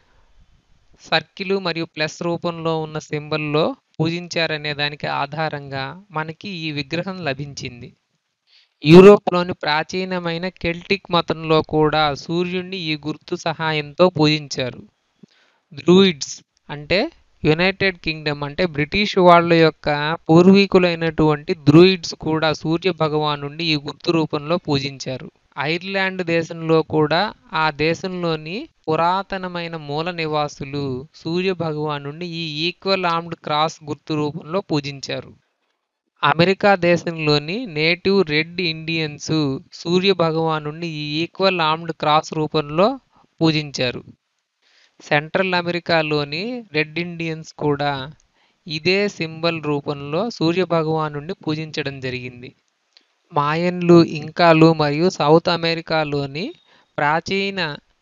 సర్కిల్ మరియు ప్లస్ రూపంలో ఉన్న సింబల్లో పూజించారనే దానికి ఆధారంగా మనకి ఈ విగ్రహం లభించింది యూరోప్లోని ప్రాచీనమైన కెల్టిక్ మతంలో కూడా సూర్యుడిని ఈ గుర్తు సహాయంతో పూజించారు డ్రూయిడ్స్ అంటే యునైటెడ్ కింగ్డమ్ అంటే బ్రిటిష్ వాళ్ళ యొక్క పూర్వీకులైనటువంటి డ్రూయిడ్స్ కూడా సూర్య భగవాను ఈ గుర్తు రూపంలో పూజించారు ఐర్లాండ్ దేశంలో కూడా ఆ దేశంలోని పురాతనమైన మూల నివాసులు సూర్య భగవాను ఈ ఈక్వల్ ఆర్మ్డ్ క్రాస్ గుర్తు రూపంలో పూజించారు అమెరికా దేశంలోని నేటివ్ రెడ్ ఇండియన్స్ సూర్య భగవాను ఈ ఈక్వల్ ఆర్మ్డ్ క్రాస్ రూపంలో పూజించారు సెంట్రల్ అమెరికాలోని రెడ్ ఇండియన్స్ కూడా ఇదే సింబల్ రూపంలో సూర్య భగవాను పూజించడం జరిగింది మాయన్లు ఇంకాలు మరియు సౌత్ అమెరికాలోని ప్రాచీన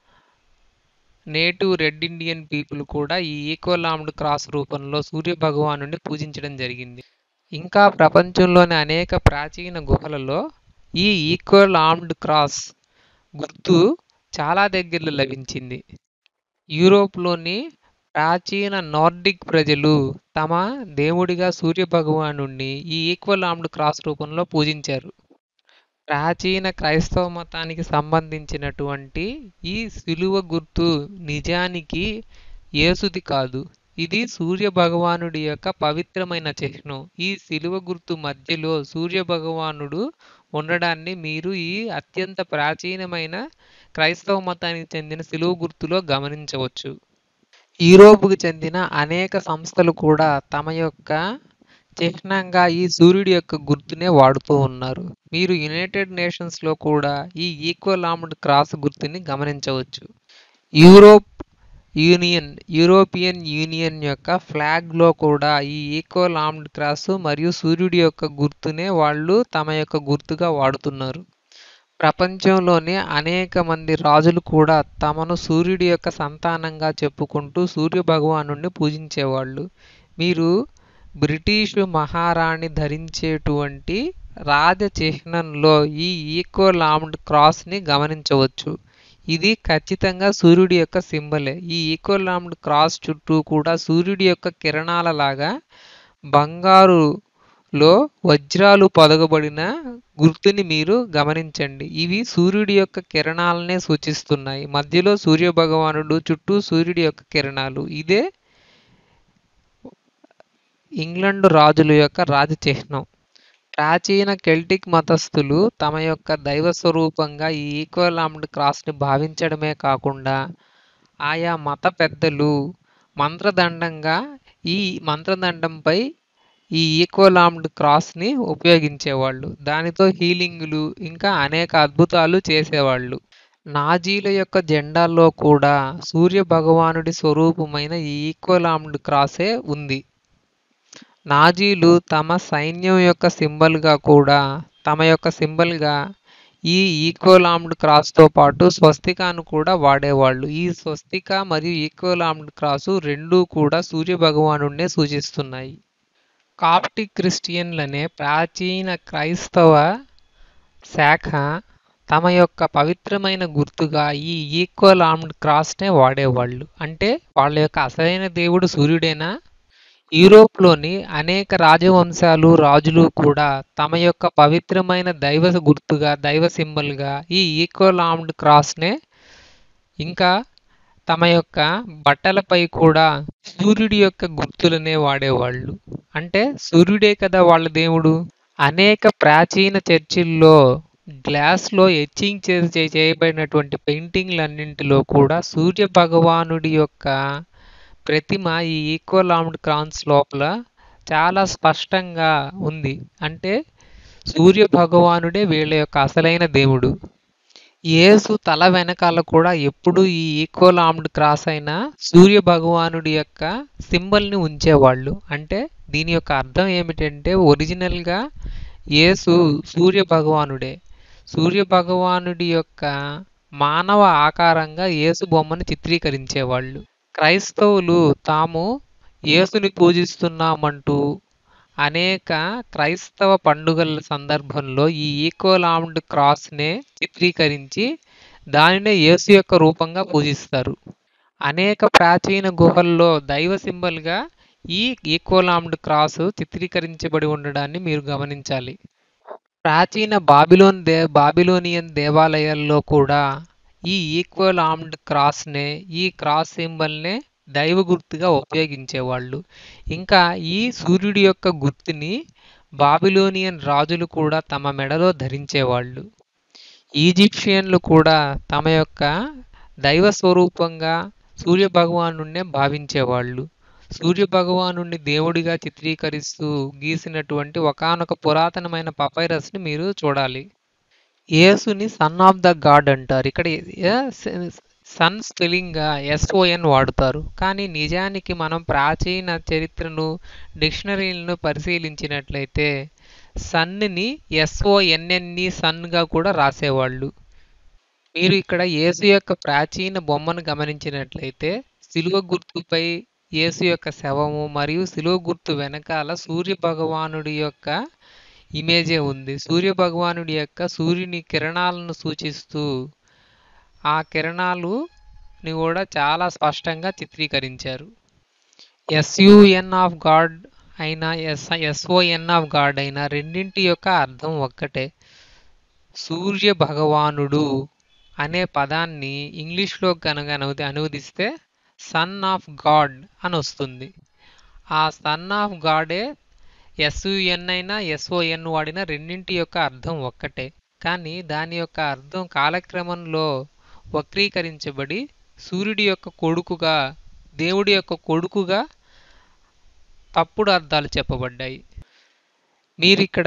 నేటివ్ రెడ్ ఇండియన్ పీపుల్ కూడా ఈ ఈక్వల్ ఆర్మ్డ్ క్రాస్ రూపంలో సూర్య భగవాను పూజించడం జరిగింది ఇంకా ప్రపంచంలోని అనేక ప్రాచీన గుహలలో ఈ ఈక్వల్ ఆర్మ్డ్ క్రాస్ గుర్తు చాలా దగ్గరలో లభించింది యూరోప్లోని ప్రాచీన నార్డిక్ ప్రజలు తమ దేవుడిగా సూర్య భగవానుణ్ణి ఈ ఈక్వల్ ఆర్మ్డ్ క్రాస్ రూపంలో పూజించారు ప్రాచీన క్రైస్తవ మతానికి సంబంధించినటువంటి ఈ శిలువ గుర్తు నిజానికి యేసుది కాదు ఇది సూర్య భగవానుడి యొక్క పవిత్రమైన చిహ్నం ఈ శిలువ గుర్తు మధ్యలో సూర్య భగవానుడు ఉండడాన్ని మీరు ఈ అత్యంత ప్రాచీనమైన క్రైస్తవ మతానికి చెందిన శిలువ గుర్తులో గమనించవచ్చు యూరోపుకు చెందిన అనేక సంస్థలు కూడా తమ యొక్క చిహ్నంగా ఈ సూర్యుడి యొక్క గుర్తునే వాడుతూ ఉన్నారు మీరు యునైటెడ్ నేషన్స్లో కూడా ఈ ఈక్వల్ ఆర్మ్డ్ క్రాస్ గుర్తుని గమనించవచ్చు యూరోప్ యూనియన్ యూరోపియన్ యూనియన్ యొక్క ఫ్లాగ్లో కూడా ఈ ఈక్వల్ ఆర్మ్డ్ క్రాస్ మరియు సూర్యుడి యొక్క గుర్తునే వాళ్ళు తమ యొక్క గుర్తుగా వాడుతున్నారు ప్రపంచంలోనే అనేక మంది రాజులు కూడా తమను సూర్యుడి యొక్క సంతానంగా చెప్పుకుంటూ సూర్య భగవానుడిని పూజించేవాళ్ళు మీరు బ్రిటిషు మహారాణి ధరించేటువంటి రాజ చిహ్నంలో ఈ ఈక్వల్ ఆర్మ్డ్ క్రాస్ని గమనించవచ్చు ఇది ఖచ్చితంగా సూర్యుడి యొక్క సింబలే ఈ ఈక్వల్ ఆర్మ్డ్ క్రాస్ చుట్టూ కూడా సూర్యుడి యొక్క కిరణాల లాగా బంగారులో వజ్రాలు పొదగబడిన గుర్తుని మీరు గమనించండి ఇవి సూర్యుడి యొక్క కిరణాలనే సూచిస్తున్నాయి మధ్యలో సూర్య భగవానుడు చుట్టూ సూర్యుడి యొక్క కిరణాలు ఇదే ఇంగ్లండ్ రాజుల యొక్క రాజ చిహ్నం ప్రాచీన కెల్టిక్ మతస్థులు తమ యొక్క దైవ స్వరూపంగా ఈ ఈక్వల్ ఆర్మ్డ్ క్రాస్ని భావించడమే కాకుండా ఆయా మత పెద్దలు మంత్రదండంగా ఈ మంత్రదండంపై ఈ ఈక్వల్ ఆర్మ్డ్ క్రాస్ని ఉపయోగించేవాళ్ళు దానితో హీలింగులు ఇంకా అనేక అద్భుతాలు చేసేవాళ్ళు నాజీల యొక్క జెండాల్లో కూడా సూర్య భగవానుడి స్వరూపమైన ఈ ఈక్వల్ ఆర్మ్డ్ క్రాసే ఉంది నాజీలు తమ సైన్యం యొక్క సింబల్గా కూడా తమ యొక్క సింబల్గా ఈ ఈక్వల్ ఆర్మ్డ్ క్రాస్తో పాటు స్వస్తికాను కూడా వాడేవాళ్ళు ఈ స్వస్తిక మరియు ఈక్వల్ ఆర్మ్డ్ క్రాసు రెండూ కూడా సూర్య భగవానుడినే సూచిస్తున్నాయి కాప్టిక్ క్రిస్టియన్లనే ప్రాచీన క్రైస్తవ శాఖ తమ యొక్క పవిత్రమైన గుర్తుగా ఈ ఈక్వల్ ఆర్మ్డ్ క్రాస్నే వాడేవాళ్ళు అంటే వాళ్ళ యొక్క అసలైన దేవుడు సూర్యుడేనా యూరోప్లోని అనేక రాజవంశాలు రాజులు కూడా తమ యొక్క పవిత్రమైన దైవ గుర్తుగా దైవ సింబల్గా ఈ ఈక్వల్ ఆర్మ్డ్ క్రాస్నే ఇంకా తమ యొక్క బట్టలపై కూడా సూర్యుడి యొక్క గుర్తులనే వాడేవాళ్ళు అంటే సూర్యుడే కదా వాళ్ళ దేవుడు అనేక ప్రాచీన చర్చిల్లో గ్లాస్లో ఎచ్చింగ్ చేసి చేయబడినటువంటి పెయింటింగ్లన్నింటిలో కూడా సూర్య భగవానుడి యొక్క ప్రతిమ ఈ ఈక్వల్ ఆర్మ్డ్ క్రాన్స్ లోపల చాలా స్పష్టంగా ఉంది అంటే సూర్య భగవానుడే వీళ్ళ యొక్క అసలైన దేవుడు యేసు తల వెనకాల కూడా ఎప్పుడు ఈ ఈక్వల్ ఆర్మ్డ్ క్రాస్ అయిన సూర్య భగవానుడి యొక్క సింబల్ని ఉంచేవాళ్ళు అంటే దీని యొక్క అర్థం ఏమిటంటే ఒరిజినల్గా యేసు సూర్య భగవానుడే సూర్య భగవానుడి యొక్క మానవ ఆకారంగా యేసు బొమ్మను చిత్రీకరించేవాళ్ళు క్రైస్తవులు తాము యేసుని పూజిస్తున్నామంటూ అనేక క్రైస్తవ పండుగల సందర్భంలో ఈ ఈక్వల్ ఆర్మ్డ్ క్రాస్నే చిత్రీకరించి దానినే యేసు యొక్క రూపంగా పూజిస్తారు అనేక ప్రాచీన గుహల్లో దైవ సింబల్గా ఈ ఈక్వల్ ఆర్మ్డ్ క్రాస్ చిత్రీకరించబడి ఉండడాన్ని మీరు గమనించాలి ప్రాచీన బాబిలోన్ దే బాబిలోనియన్ దేవాలయాల్లో కూడా ఈ ఈక్వల్ ఆర్మ్డ్ క్రాస్నే ఈ క్రాస్ సింబల్నే దైవ గుర్తుగా ఉపయోగించేవాళ్ళు ఇంకా ఈ సూర్యుడి యొక్క గుర్తుని బాబిలోనియన్ రాజులు కూడా తమ మెడలో ధరించేవాళ్ళు ఈజిప్షియన్లు కూడా తమ యొక్క దైవ స్వరూపంగా సూర్య భగవానుడినే భావించేవాళ్ళు సూర్య భగవానుడిని దేవుడిగా చిత్రీకరిస్తూ గీసినటువంటి ఒకానొక పురాతనమైన పపైరస్ని మీరు చూడాలి యేసుని సన్ ఆఫ్ ద గాడ్ అంటారు ఇక్కడ సన్ స్పెల్లింగ్గా ఎస్ఓఎన్ వాడుతారు కానీ నిజానికి మనం ప్రాచీన చరిత్రను డిక్షనరీలను పరిశీలించినట్లయితే సన్ని ఎస్ఓఎన్ఎన్ఈ సన్గా కూడా రాసేవాళ్ళు మీరు ఇక్కడ యేసు యొక్క ప్రాచీన బొమ్మను గమనించినట్లయితే సిలువ గుర్తుపై యేసు యొక్క శవము మరియు సిలువ గుర్తు వెనకాల సూర్య భగవానుడి యొక్క ఇమేజే ఉంది సూర్య భగవానుడి యొక్క సూర్యుని కిరణాలను సూచిస్తూ ఆ కిరణాలుని కూడా చాలా స్పష్టంగా చిత్రీకరించారు ఎస్యుఎన్ ఆఫ్ గాడ్ అయినా ఎస్ ఎస్ఓఎన్ ఆఫ్ గాడ్ అయినా రెండింటి యొక్క అర్థం ఒక్కటే సూర్య భగవానుడు అనే పదాన్ని ఇంగ్లీష్లో కనుక అనువది అనువదిస్తే సన్ ఆఫ్ గాడ్ అని వస్తుంది ఆ సన్ ఆఫ్ గాడే ఎస్యుఎన్ అయినా ఎస్ఓఎన్ వాడిన రెండింటి యొక్క అర్థం ఒక్కటే కానీ దాని యొక్క అర్థం కాలక్రమంలో వక్రీకరించబడి సూర్యుడి యొక్క కొడుకుగా దేవుడి యొక్క కొడుకుగా తప్పుడు అర్థాలు చెప్పబడ్డాయి మీరిక్కడ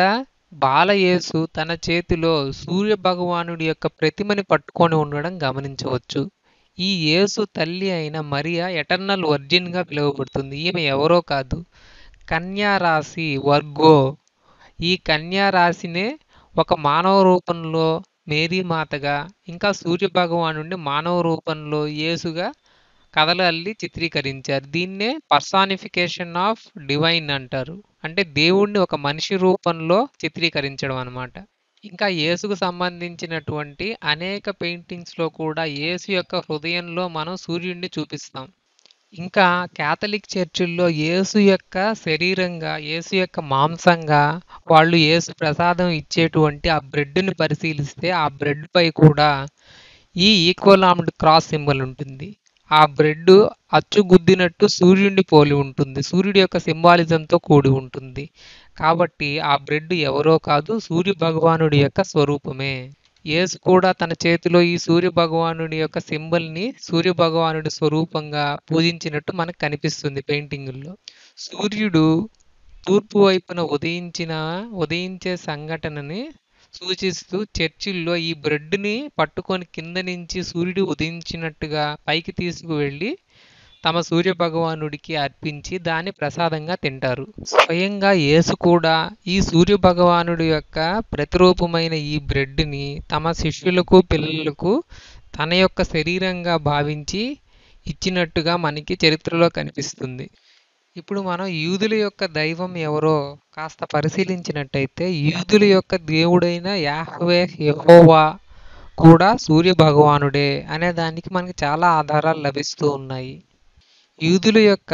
బాలయేసు తన చేతిలో సూర్య భగవానుడి యొక్క ప్రతిమని పట్టుకొని ఉండడం గమనించవచ్చు ఈ యేసు తల్లి అయిన మరియా ఎటర్నల్ వర్జిన్గా పిలువబడుతుంది ఈమె ఎవరో కాదు కన్యా రాశి వర్గో ఈ కన్యా రాశినే ఒక మానవ రూపంలో మేరీ మాతగా ఇంకా సూర్య భగవానుడిని మానవ రూపంలో యేసుగా కథలు అల్లి చిత్రీకరించారు దీన్నే పర్సానిఫికేషన్ ఆఫ్ డివైన్ అంటారు అంటే దేవుణ్ణి ఒక మనిషి రూపంలో చిత్రీకరించడం అన్నమాట ఇంకా యేసుకు సంబంధించినటువంటి అనేక పెయింటింగ్స్లో కూడా యేసు యొక్క హృదయంలో మనం సూర్యుడిని చూపిస్తాం ఇంకా క్యాథలిక్ చర్చిల్లో యేసు యొక్క శరీరంగా యేసు యొక్క మాంసంగా వాళ్ళు యేసు ప్రసాదం ఇచ్చేటువంటి ఆ బ్రెడ్ని పరిశీలిస్తే ఆ బ్రెడ్ పై కూడా ఈ ఈక్వలామ్డ్ క్రాస్ సింబల్ ఉంటుంది ఆ బ్రెడ్ అచ్చుగుద్దినట్టు సూర్యుడిని పోలి ఉంటుంది సూర్యుడి యొక్క సింబాలిజంతో కూడి ఉంటుంది కాబట్టి ఆ బ్రెడ్ ఎవరో కాదు సూర్య భగవానుడి యొక్క స్వరూపమే యేసు కూడా తన చేతిలో ఈ సూర్య భగవానుడి యొక్క సింబల్ని సూర్య భగవానుడి స్వరూపంగా పూజించినట్టు మనకు కనిపిస్తుంది పెయింటింగుల్లో సూర్యుడు తూర్పు వైపున ఉదయించిన ఉదయించే సంఘటనని సూచిస్తూ చర్చిల్లో ఈ బ్రెడ్ని పట్టుకొని కింద నుంచి సూర్యుడు ఉదయించినట్టుగా పైకి తీసుకువెళ్ళి తమ సూర్య భగవానుడికి అర్పించి దాన్ని ప్రసాదంగా తింటారు స్వయంగా యేసు కూడా ఈ సూర్య భగవానుడి యొక్క ప్రతిరూపమైన ఈ బ్రెడ్ని తమ శిష్యులకు పిల్లలకు తన యొక్క శరీరంగా భావించి ఇచ్చినట్టుగా మనకి చరిత్రలో కనిపిస్తుంది ఇప్పుడు మనం యూదుల యొక్క దైవం ఎవరో కాస్త పరిశీలించినట్టయితే యూదుల యొక్క దేవుడైన యాహ్వే యెహోవా కూడా సూర్య భగవానుడే అనే దానికి మనకి చాలా ఆధారాలు లభిస్తూ ఉన్నాయి యూదుల యొక్క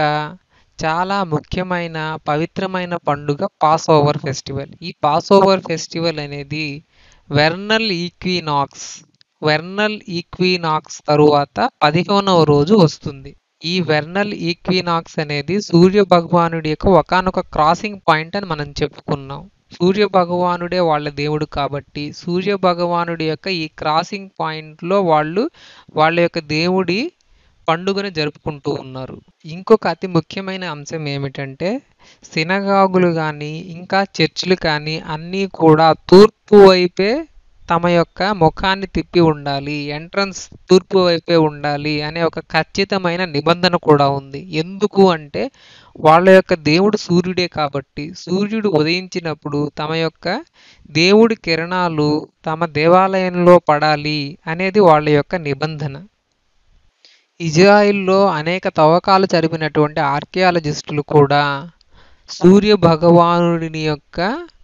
చాలా ముఖ్యమైన పవిత్రమైన పండుగ పాస్ ఓవర్ ఫెస్టివల్ ఈ పాస్ ఓవర్ ఫెస్టివల్ అనేది వెర్నల్ ఈక్వినాక్స్ వెర్నల్ ఈక్వినాక్స్ తరువాత పదిహేనవ రోజు వస్తుంది ఈ వెర్నల్ ఈక్వినాక్స్ అనేది సూర్య భగవానుడి యొక్క ఒకానొక క్రాసింగ్ పాయింట్ అని మనం చెప్పుకున్నాం సూర్య భగవానుడే వాళ్ళ దేవుడు కాబట్టి సూర్య భగవానుడి యొక్క ఈ క్రాసింగ్ పాయింట్లో వాళ్ళు వాళ్ళ యొక్క దేవుడి పండుగను జరుపుకుంటూ ఉన్నారు ఇంకొక అతి ముఖ్యమైన అంశం ఏమిటంటే సినగాగులు కానీ ఇంకా చర్చిలు కానీ అన్నీ కూడా తూర్పు వైపే తమ యొక్క ముఖాన్ని తిప్పి ఉండాలి ఎంట్రన్స్ తూర్పు వైపే ఉండాలి అనే ఒక ఖచ్చితమైన నిబంధన కూడా ఉంది ఎందుకు అంటే వాళ్ళ యొక్క దేవుడు సూర్యుడే కాబట్టి సూర్యుడు ఉదయించినప్పుడు తమ యొక్క దేవుడి కిరణాలు తమ దేవాలయంలో పడాలి అనేది వాళ్ళ యొక్క నిబంధన ఇజ్రాయిల్లో అనేక తవ్వకాలు జరిపినటువంటి ఆర్కియాలజిస్టులు కూడా సూర్య భగవానుడిని యొక్క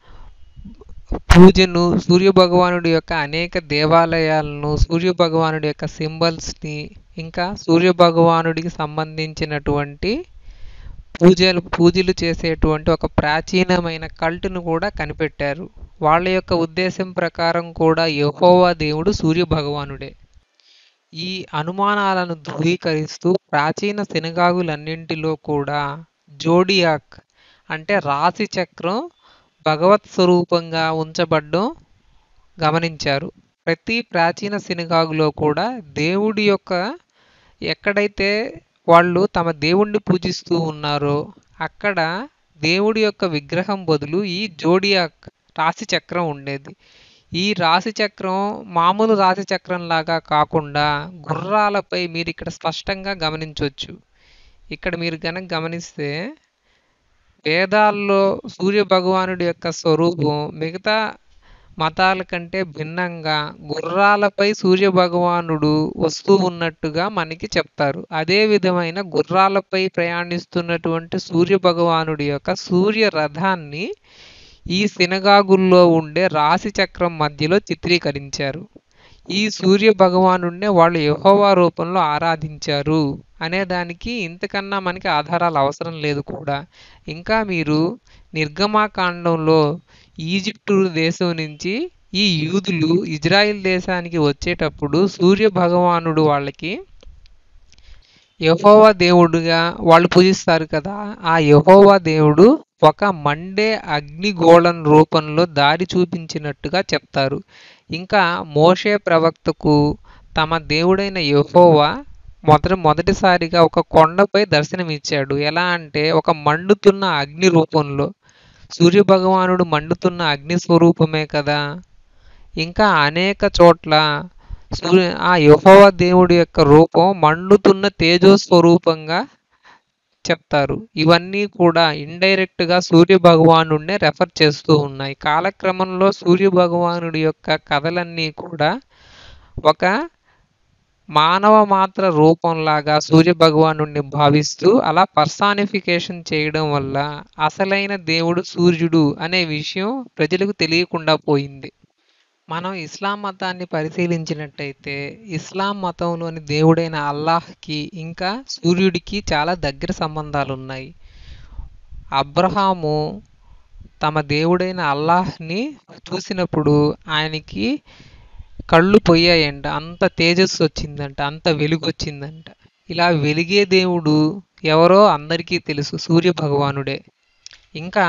పూజను సూర్య భగవానుడి యొక్క అనేక దేవాలయాలను సూర్య భగవానుడి యొక్క సింబల్స్ని ఇంకా సూర్య భగవానుడికి సంబంధించినటువంటి పూజలు పూజలు చేసేటువంటి ఒక ప్రాచీనమైన కల్టును కూడా కనిపెట్టారు వాళ్ళ యొక్క ఉద్దేశం ప్రకారం కూడా యెహోవా దేవుడు సూర్య భగవానుడే ఈ అనుమానాలను ధృవీకరిస్తూ ప్రాచీన సినగాగులన్నింటిలో కూడా జోడియాక్ అంటే రాశి చక్రం భగవత్ స్వరూపంగా ఉంచబడ్డం గమనించారు ప్రతి ప్రాచీన సినగాగులో కూడా దేవుడి యొక్క ఎక్కడైతే వాళ్ళు తమ దేవుణ్ణి పూజిస్తూ ఉన్నారో అక్కడ దేవుడి యొక్క విగ్రహం బదులు ఈ జోడియాక్ రాశి చక్రం ఉండేది ఈ రాశి చక్రం మామూలు రాశి చక్రం లాగా కాకుండా గుర్రాలపై మీరు ఇక్కడ స్పష్టంగా గమనించవచ్చు ఇక్కడ మీరు కనుక గమనిస్తే వేదాల్లో సూర్య భగవానుడి యొక్క స్వరూపం మిగతా మతాల కంటే భిన్నంగా గుర్రాలపై సూర్య భగవానుడు వస్తూ ఉన్నట్టుగా మనకి చెప్తారు అదే విధమైన గుర్రాలపై ప్రయాణిస్తున్నటువంటి సూర్య భగవానుడి యొక్క సూర్య రథాన్ని ఈ సినగాగుల్లో ఉండే రాశి చక్రం మధ్యలో చిత్రీకరించారు ఈ సూర్య భగవానుడినే వాళ్ళు యెహోవా రూపంలో ఆరాధించారు అనేదానికి ఇంతకన్నా మనకి ఆధారాలు అవసరం లేదు కూడా ఇంకా మీరు నిర్గమాకాండంలో ఈజిప్టు దేశం నుంచి ఈ యూదులు ఇజ్రాయిల్ దేశానికి వచ్చేటప్పుడు సూర్య భగవానుడు వాళ్ళకి యహోవా దేవుడుగా వాళ్ళు పూజిస్తారు కదా ఆ యహోవా దేవుడు ఒక మండే అగ్నిగోళం రూపంలో దారి చూపించినట్టుగా చెప్తారు ఇంకా మోషే ప్రవక్తకు తమ దేవుడైన యహోవా మొదటి మొదటిసారిగా ఒక కొండపై దర్శనమిచ్చాడు ఎలా అంటే ఒక మండుతున్న అగ్ని రూపంలో సూర్య భగవానుడు మండుతున్న అగ్ని స్వరూపమే కదా ఇంకా అనేక చోట్ల సూర్య ఆ యహోవ దేవుడి యొక్క రూపం మండుతున్న తేజో స్వరూపంగా చెప్తారు ఇవన్నీ కూడా ఇండైరెక్ట్ గా సూర్య భగవానుడినే రెఫర్ చేస్తూ ఉన్నాయి కాలక్రమంలో సూర్య భగవానుడి యొక్క కథలన్నీ కూడా ఒక మానవ మాత్ర రూపంలాగా సూర్య భగవానుడిని భావిస్తూ అలా పర్సానిఫికేషన్ చేయడం వల్ల అసలైన దేవుడు సూర్యుడు అనే విషయం ప్రజలకు తెలియకుండా పోయింది మనం ఇస్లాం మతాన్ని పరిశీలించినట్టయితే ఇస్లాం మతంలోని దేవుడైన అల్లాహ్కి ఇంకా సూర్యుడికి చాలా దగ్గర సంబంధాలు ఉన్నాయి అబ్రహాము తమ దేవుడైన అల్లాహ్ని చూసినప్పుడు ఆయనకి కళ్ళు పోయాయంట అంత తేజస్సు వచ్చిందంట అంత వెలుగు వచ్చిందంట ఇలా వెలిగే దేవుడు ఎవరో అందరికీ తెలుసు సూర్య భగవానుడే ఇంకా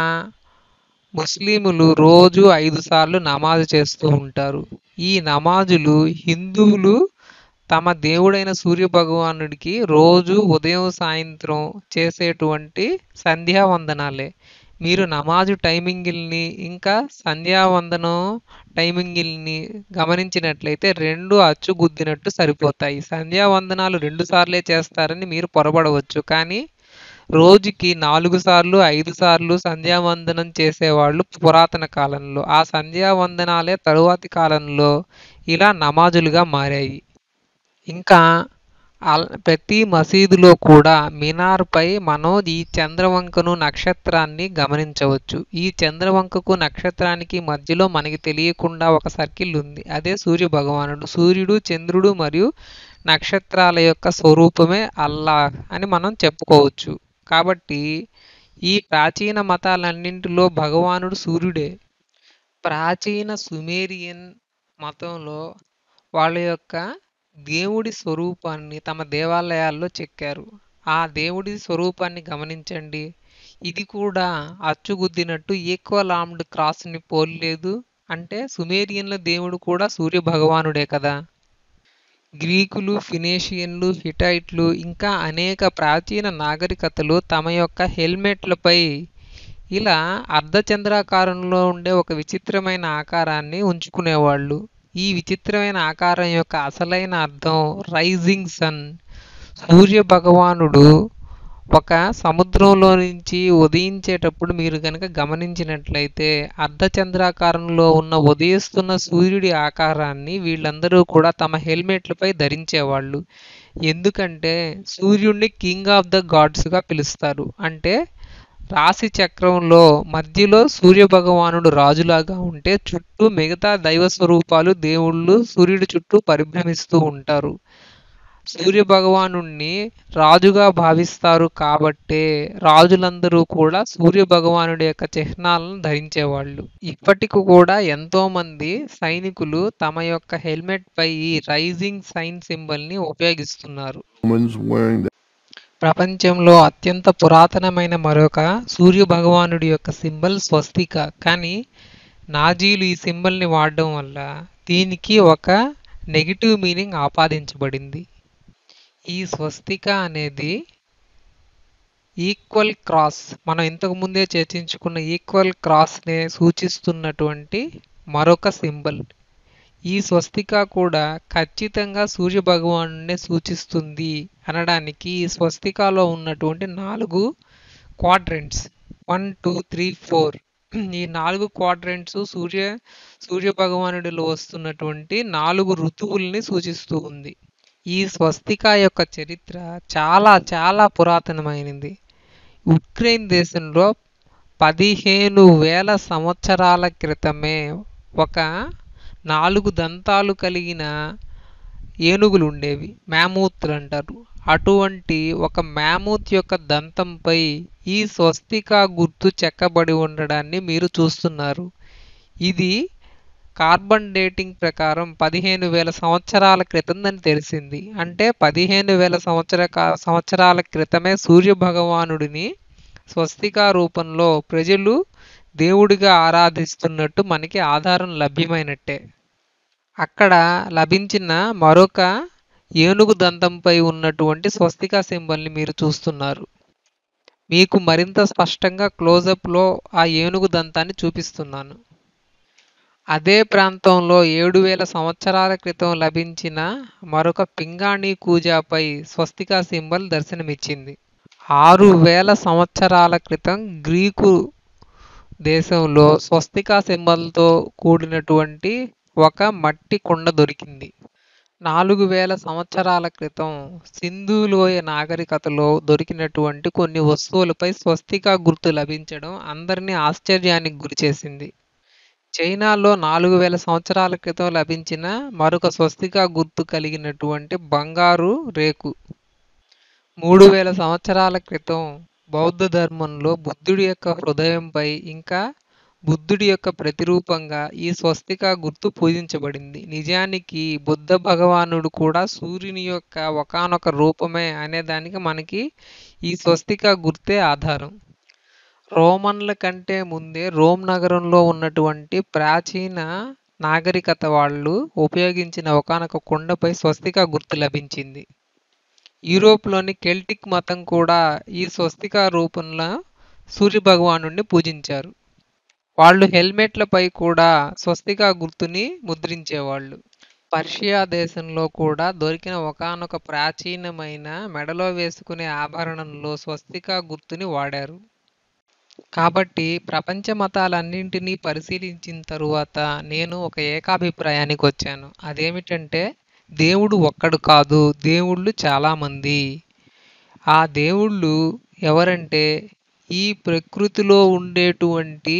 ముస్లిములు రోజు ఐదు సార్లు నమాజు చేస్తూ ఉంటారు ఈ నమాజులు హిందువులు తమ దేవుడైన సూర్య భగవానుడికి రోజు ఉదయం సాయంత్రం చేసేటువంటి సంధ్యావందనాలే మీరు నమాజు టైమింగిల్ని ఇంకా సంధ్యావందనం టైమింగిల్ని గమనించినట్లయితే రెండు అచ్చుగుద్దినట్టు సరిపోతాయి సంధ్యావందనాలు రెండు సార్లే చేస్తారని మీరు పొరపడవచ్చు కానీ రోజుకి నాలుగు సార్లు ఐదు సార్లు సంధ్యావందనం చేసేవాళ్ళు పురాతన కాలంలో ఆ సంధ్యావందనాలే తరువాతి కాలంలో ఇలా నమాజులుగా మారాయి ఇంకా అల్ ప్రతి మసీదులో కూడా మినార్పై మనం ఈ చంద్రవంకను నక్షత్రాన్ని గమనించవచ్చు ఈ చంద్రవంకకు నక్షత్రానికి మధ్యలో మనకి తెలియకుండా ఒక సర్కిల్ ఉంది అదే సూర్య భగవానుడు సూర్యుడు చంద్రుడు మరియు నక్షత్రాల యొక్క స్వరూపమే అల్లాహ్ అని మనం చెప్పుకోవచ్చు కాబట్టి ఈ ప్రాచీన మతాలన్నింటిలో భగవానుడు సూర్యుడే ప్రాచీన సుమేరియన్ మతంలో వాళ్ళ యొక్క దేవుడి స్వరూపాన్ని తమ దేవాలయాల్లో చెక్కారు ఆ దేవుడి స్వరూపాన్ని గమనించండి ఇది కూడా అచ్చుగుద్దినట్టు ఈక్వల్ ఆర్మ్డ్ క్రాస్ని పోల్లేదు అంటే సుమేరియన్ల దేవుడు కూడా సూర్య భగవానుడే కదా గ్రీకులు ఫినేషియన్లు హిటైట్లు ఇంకా అనేక ప్రాచీన నాగరికతలు తమ యొక్క హెల్మెట్లపై ఇలా అర్ధచంద్రాకారంలో ఉండే ఒక విచిత్రమైన ఆకారాన్ని ఉంచుకునేవాళ్ళు ఈ విచిత్రమైన ఆకారం యొక్క అసలైన అర్థం రైజింగ్ సన్ సూర్య భగవానుడు ఒక సముద్రంలో నుంచి ఉదయించేటప్పుడు మీరు కనుక గమనించినట్లయితే అర్ధచంద్రాకారంలో ఉన్న ఉదయిస్తున్న సూర్యుడి ఆకారాన్ని వీళ్ళందరూ కూడా తమ హెల్మెట్లపై ధరించేవాళ్ళు ఎందుకంటే సూర్యుడిని కింగ్ ఆఫ్ ద గాడ్స్గా పిలుస్తారు అంటే రాశి చక్రంలో మధ్యలో సూర్య భగవానుడు రాజులాగా ఉంటే చుట్టూ మిగతా దైవ స్వరూపాలు దేవుళ్ళు సూర్యుడి చుట్టూ పరిభ్రమిస్తూ ఉంటారు సూర్య భగవానుణ్ణి రాజుగా భావిస్తారు కాబట్టే రాజులందరూ కూడా సూర్య భగవానుడి యొక్క చిహ్నాలను ధరించేవాళ్ళు ఇప్పటికి కూడా ఎంతో మంది సైనికులు తమ యొక్క హెల్మెట్ పై ఈ రైజింగ్ సైన్ సింబల్ ని ఉపయోగిస్తున్నారు Romans wearing that. ప్రపంచంలో అత్యంత పురాతనమైన మరొక సూర్య భగవానుడి యొక్క సింబల్ స్వస్తిక కానీ నాజీలు ఈ సింబల్ని వాడడం వల్ల దీనికి ఒక నెగిటివ్ మీనింగ్ ఆపాదించబడింది ఈ స్వస్తిక అనేది ఈక్వల్ క్రాస్ మనం ఇంతకు ముందే చర్చించుకున్న ఈక్వల్ క్రాస్నే సూచిస్తున్నటువంటి మరొక సింబల్ ఈ స్వస్తిక కూడా ఖచ్చితంగా సూర్య భగవానునే సూచిస్తుంది అనడానికి ఈ స్వస్తికాలో ఉన్నటువంటి నాలుగు quadrants one two three four ఈ నాలుగు క్వాడ్రెంట్స్ సూర్య సూర్య భగవానుడిలో వస్తున్నటువంటి నాలుగు ఋతువుల్ని సూచిస్తూ ఉంది ఈ స్వస్తిక యొక్క చరిత్ర చాలా చాలా పురాతనమైనది ఉక్రెయిన్ దేశంలో పదిహేను వేల సంవత్సరాల క్రితమే ఒక నాలుగు దంతాలు కలిగిన ఏనుగులు ఉండేవి మ్యామూత్లు అంటారు అటువంటి ఒక మ్యామూత్ యొక్క దంతంపై ఈ స్వస్తికా గుర్తు చెక్కబడి ఉండడాన్ని మీరు చూస్తున్నారు ఇది కార్బన్ డేటింగ్ ప్రకారం పదిహేను వేల సంవత్సరాల క్రితం అని తెలిసింది అంటే పదిహేను వేల సంవత్సర సంవత్సరాల క్రితమే సూర్య భగవానుడిని స్వస్తికా రూపంలో ప్రజలు దేవుడిగా ఆరాధిస్తున్నట్టు మనకి ఆధారం లభ్యమైనట్టే అక్కడ లభించిన మరొక ఏనుగు దంతంపై ఉన్నటువంటి స్వస్తికా సింబల్ని మీరు చూస్తున్నారు మీకు మరింత స్పష్టంగా క్లోజప్లో ఆ ఏనుగు దంతాన్ని చూపిస్తున్నాను అదే ప్రాంతంలో ఏడు వేల సంవత్సరాల క్రితం లభించిన మరొక పింగాణి కూజాపై స్వస్తికా సింబల్ దర్శనమిచ్చింది ఆరు వేల సంవత్సరాల క్రితం గ్రీకు దేశంలో స్వస్తికా సింబల్తో కూడినటువంటి ఒక మట్టి కుండ దొరికింది నాలుగు వేల సంవత్సరాల క్రితం సింధులోయ నాగరికతలో దొరికినటువంటి కొన్ని వస్తువులపై స్వస్తికా గుర్తు లభించడం అందరినీ ఆశ్చర్యానికి గురిచేసింది చైనాలో నాలుగు వేల సంవత్సరాల క్రితం లభించిన మరొక స్వస్తికా గుర్తు కలిగినటువంటి బంగారు రేకు మూడు వేల సంవత్సరాల క్రితం బౌద్ధ ధర్మంలో బుద్ధుడి యొక్క హృదయంపై ఇంకా బుద్ధుడి యొక్క ప్రతిరూపంగా ఈ స్వస్తికా గుర్తు పూజించబడింది నిజానికి బుద్ధ భగవానుడు కూడా సూర్యుని యొక్క ఒకానొక రూపమే అనేదానికి మనకి ఈ స్వస్తికా గుర్తే ఆధారం రోమన్ల కంటే ముందే రోమ్ నగరంలో ఉన్నటువంటి ప్రాచీన నాగరికత వాళ్ళు ఉపయోగించిన ఒకానొక కొండపై స్వస్తికా గుర్తు లభించింది యూరోప్లోని కెల్టిక్ మతం కూడా ఈ స్వస్తికా రూపంలో సూర్య భగవానుడిని పూజించారు వాళ్ళు హెల్మెట్లపై కూడా స్వస్తికా గుర్తుని ముద్రించేవాళ్ళు పర్షియా దేశంలో కూడా దొరికిన ఒకానొక ప్రాచీనమైన మెడలో వేసుకునే ఆభరణంలో స్వస్తికా గుర్తుని వాడారు కాబట్టి ప్రపంచ మతాలన్నింటినీ పరిశీలించిన తరువాత నేను ఒక ఏకాభిప్రాయానికి వచ్చాను అదేమిటంటే దేవుడు ఒక్కడు కాదు దేవుళ్ళు చాలామంది ఆ దేవుళ్ళు ఎవరంటే ఈ ప్రకృతిలో ఉండేటువంటి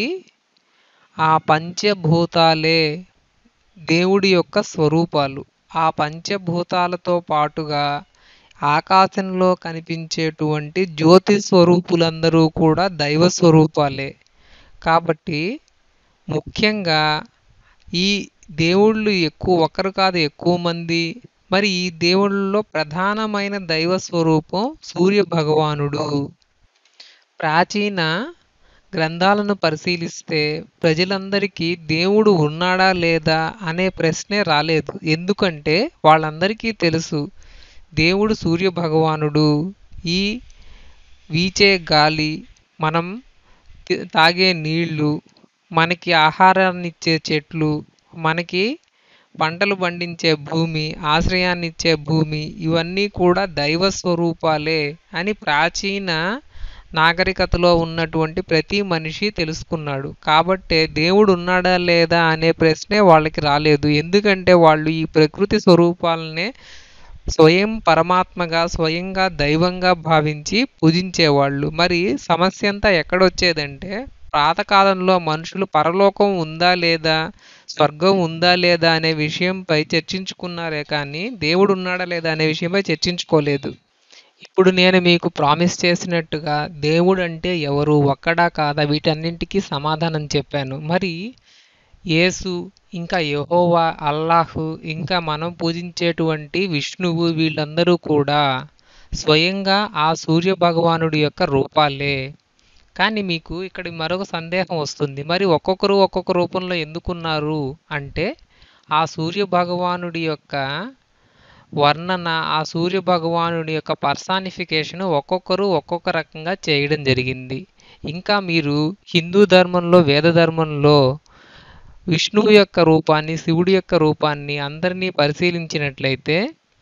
ఆ పంచభూతాలే దేవుడి యొక్క స్వరూపాలు ఆ పంచభూతాలతో పాటుగా ఆకాశంలో కనిపించేటువంటి జ్యోతి స్వరూపులందరూ కూడా దైవ స్వరూపాలే కాబట్టి ముఖ్యంగా ఈ దేవుళ్ళు ఎక్కువ ఒకరు కాదు ఎక్కువ మంది మరి ఈ దేవుళ్ళలో ప్రధానమైన దైవ స్వరూపం సూర్య భగవానుడు ప్రాచీన గ్రంథాలను పరిశీలిస్తే ప్రజలందరికీ దేవుడు ఉన్నాడా లేదా అనే ప్రశ్నే రాలేదు ఎందుకంటే వాళ్ళందరికీ తెలుసు దేవుడు సూర్య భగవానుడు ఈ వీచే గాలి మనం తి- తాగే నీళ్లు మనకి ఆహారాన్ని ఇచ్చే చెట్లు మనకి పంటలు పండించే భూమి ఆశ్రయాన్ని ఇచ్చే భూమి ఇవన్నీ కూడా దైవ స్వరూపాలే అని ప్రాచీన నాగరికతలో ఉన్నటువంటి ప్రతి మనిషి తెలుసుకున్నాడు కాబట్టే దేవుడు ఉన్నాడా లేదా అనే ప్రశ్నే వాళ్ళకి రాలేదు ఎందుకంటే వాళ్ళు ఈ ప్రకృతి స్వరూపాలనే స్వయం పరమాత్మగా స్వయంగా దైవంగా భావించి పూజించేవాళ్ళు మరి సమస్య అంతా ఎక్కడొచ్చేదంటే పాతకాలంలో మనుషులు పరలోకం ఉందా లేదా స్వర్గం ఉందా లేదా అనే విషయంపై చర్చించుకున్నారే కానీ దేవుడు ఉన్నాడా లేదా అనే విషయంపై చర్చించుకోలేదు ఇప్పుడు నేను మీకు ప్రామిస్ చేసినట్టుగా దేవుడు అంటే ఎవరు ఒక్కడా కాదా వీటన్నింటికీ సమాధానం చెప్పాను మరి యేసు ఇంకా యెహోవా అల్లాహు ఇంకా మనం పూజించేటువంటి విష్ణువు వీళ్ళందరూ కూడా స్వయంగా ఆ సూర్య భగవానుడి యొక్క రూపాలే కానీ మీకు ఇక్కడ మరొక సందేహం వస్తుంది మరి ఒక్కొక్కరు ఒక్కొక్క రూపంలో ఎందుకున్నారు అంటే ఆ సూర్య భగవానుడి యొక్క వర్ణన ఆ సూర్య భగవానుడి యొక్క పర్సానిఫికేషన్ ఒక్కొక్కరు ఒక్కొక్క రకంగా చేయడం జరిగింది ఇంకా మీరు హిందూ ధర్మంలో వేద ధర్మంలో విష్ణువు యొక్క రూపాన్ని శివుడి యొక్క రూపాన్ని అందరినీ పరిశీలించినట్లయితే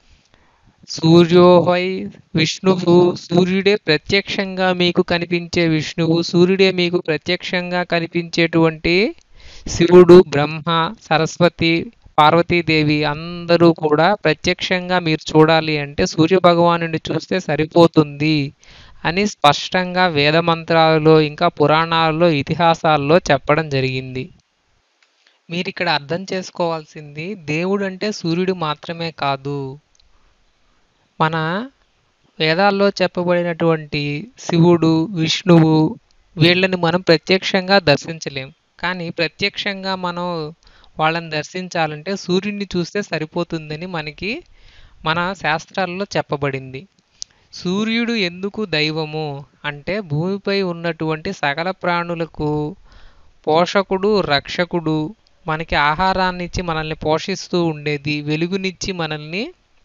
సూర్యోహై విష్ణువు సూర్యుడే ప్రత్యక్షంగా మీకు కనిపించే విష్ణువు సూర్యుడే మీకు ప్రత్యక్షంగా కనిపించేటువంటి శివుడు బ్రహ్మ సరస్వతి పార్వతీదేవి అందరూ కూడా ప్రత్యక్షంగా మీరు చూడాలి అంటే సూర్య భగవానుడిని చూస్తే సరిపోతుంది అని స్పష్టంగా వేద మంత్రాలలో ఇంకా పురాణాలలో ఇతిహాసాల్లో చెప్పడం జరిగింది మీరు ఇక్కడ అర్థం చేసుకోవాల్సింది దేవుడు అంటే సూర్యుడు మాత్రమే కాదు మన వేదాల్లో చెప్పబడినటువంటి శివుడు విష్ణువు వీళ్ళని మనం ప్రత్యక్షంగా దర్శించలేం కానీ ప్రత్యక్షంగా మనం వాళ్ళని దర్శించాలంటే సూర్యుడిని చూస్తే సరిపోతుందని మనకి మన శాస్త్రాల్లో చెప్పబడింది సూర్యుడు ఎందుకు దైవము అంటే భూమిపై ఉన్నటువంటి సకల ప్రాణులకు పోషకుడు రక్షకుడు మనకి ఆహారాన్ని ఇచ్చి మనల్ని పోషిస్తూ ఉండేది వెలుగునిచ్చి మనల్ని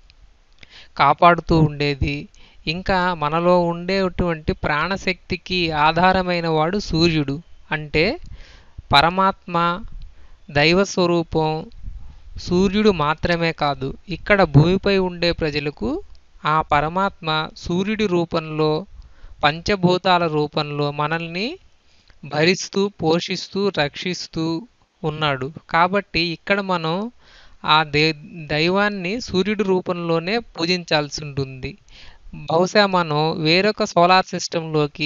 కాపాడుతూ ఉండేది ఇంకా మనలో ఉండేటువంటి ప్రాణశక్తికి ఆధారమైన వాడు సూర్యుడు అంటే పరమాత్మ దైవ స్వరూపం సూర్యుడు మాత్రమే కాదు ఇక్కడ భూమిపై ఉండే ప్రజలకు ఆ పరమాత్మ సూర్యుడి రూపంలో పంచభూతాల రూపంలో మనల్ని భరిస్తూ పోషిస్తూ రక్షిస్తూ ఉన్నాడు కాబట్టి ఇక్కడ మనం ఆ దే దైవాన్ని సూర్యుడి రూపంలోనే పూజించాల్సి ఉంటుంది బహుశా మనం వేరొక సోలార్ సిస్టంలోకి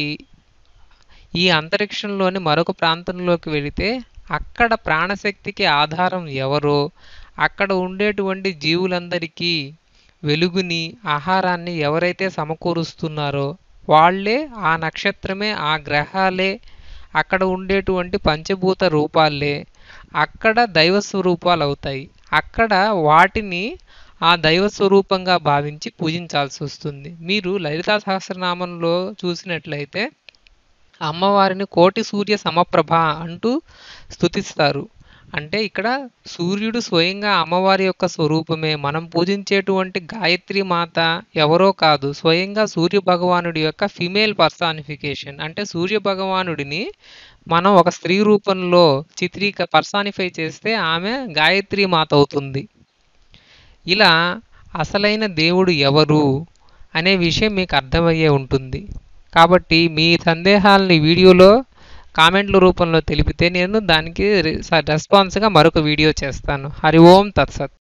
ఈ అంతరిక్షంలోని మరొక ప్రాంతంలోకి వెళితే అక్కడ ప్రాణశక్తికి ఆధారం ఎవరో అక్కడ ఉండేటువంటి జీవులందరికీ వెలుగుని ఆహారాన్ని ఎవరైతే సమకూరుస్తున్నారో వాళ్ళే ఆ నక్షత్రమే ఆ గ్రహాలే అక్కడ ఉండేటువంటి పంచభూత రూపాలే అక్కడ దైవ స్వరూపాలు అవుతాయి అక్కడ వాటిని ఆ దైవ స్వరూపంగా భావించి పూజించాల్సి వస్తుంది మీరు లలితా సహస్రనామంలో చూసినట్లయితే అమ్మవారిని కోటి సూర్య సమప్రభ అంటూ స్తుతిస్తారు అంటే ఇక్కడ సూర్యుడు స్వయంగా అమ్మవారి యొక్క స్వరూపమే మనం పూజించేటువంటి గాయత్రి మాత ఎవరో కాదు స్వయంగా సూర్య భగవానుడి యొక్క ఫిమేల్ పర్సానిఫికేషన్ అంటే సూర్య భగవానుడిని మనం ఒక స్త్రీ రూపంలో చిత్రీక పర్సానిఫై చేస్తే ఆమె గాయత్రి మాత అవుతుంది ఇలా అసలైన దేవుడు ఎవరు అనే విషయం మీకు అర్థమయ్యే ఉంటుంది కాబట్టి మీ సందేహాలని వీడియోలో కామెంట్ల రూపంలో తెలిపితే నేను దానికి రెస్పాన్స్గా మరొక వీడియో చేస్తాను హరి ఓం తత్సత్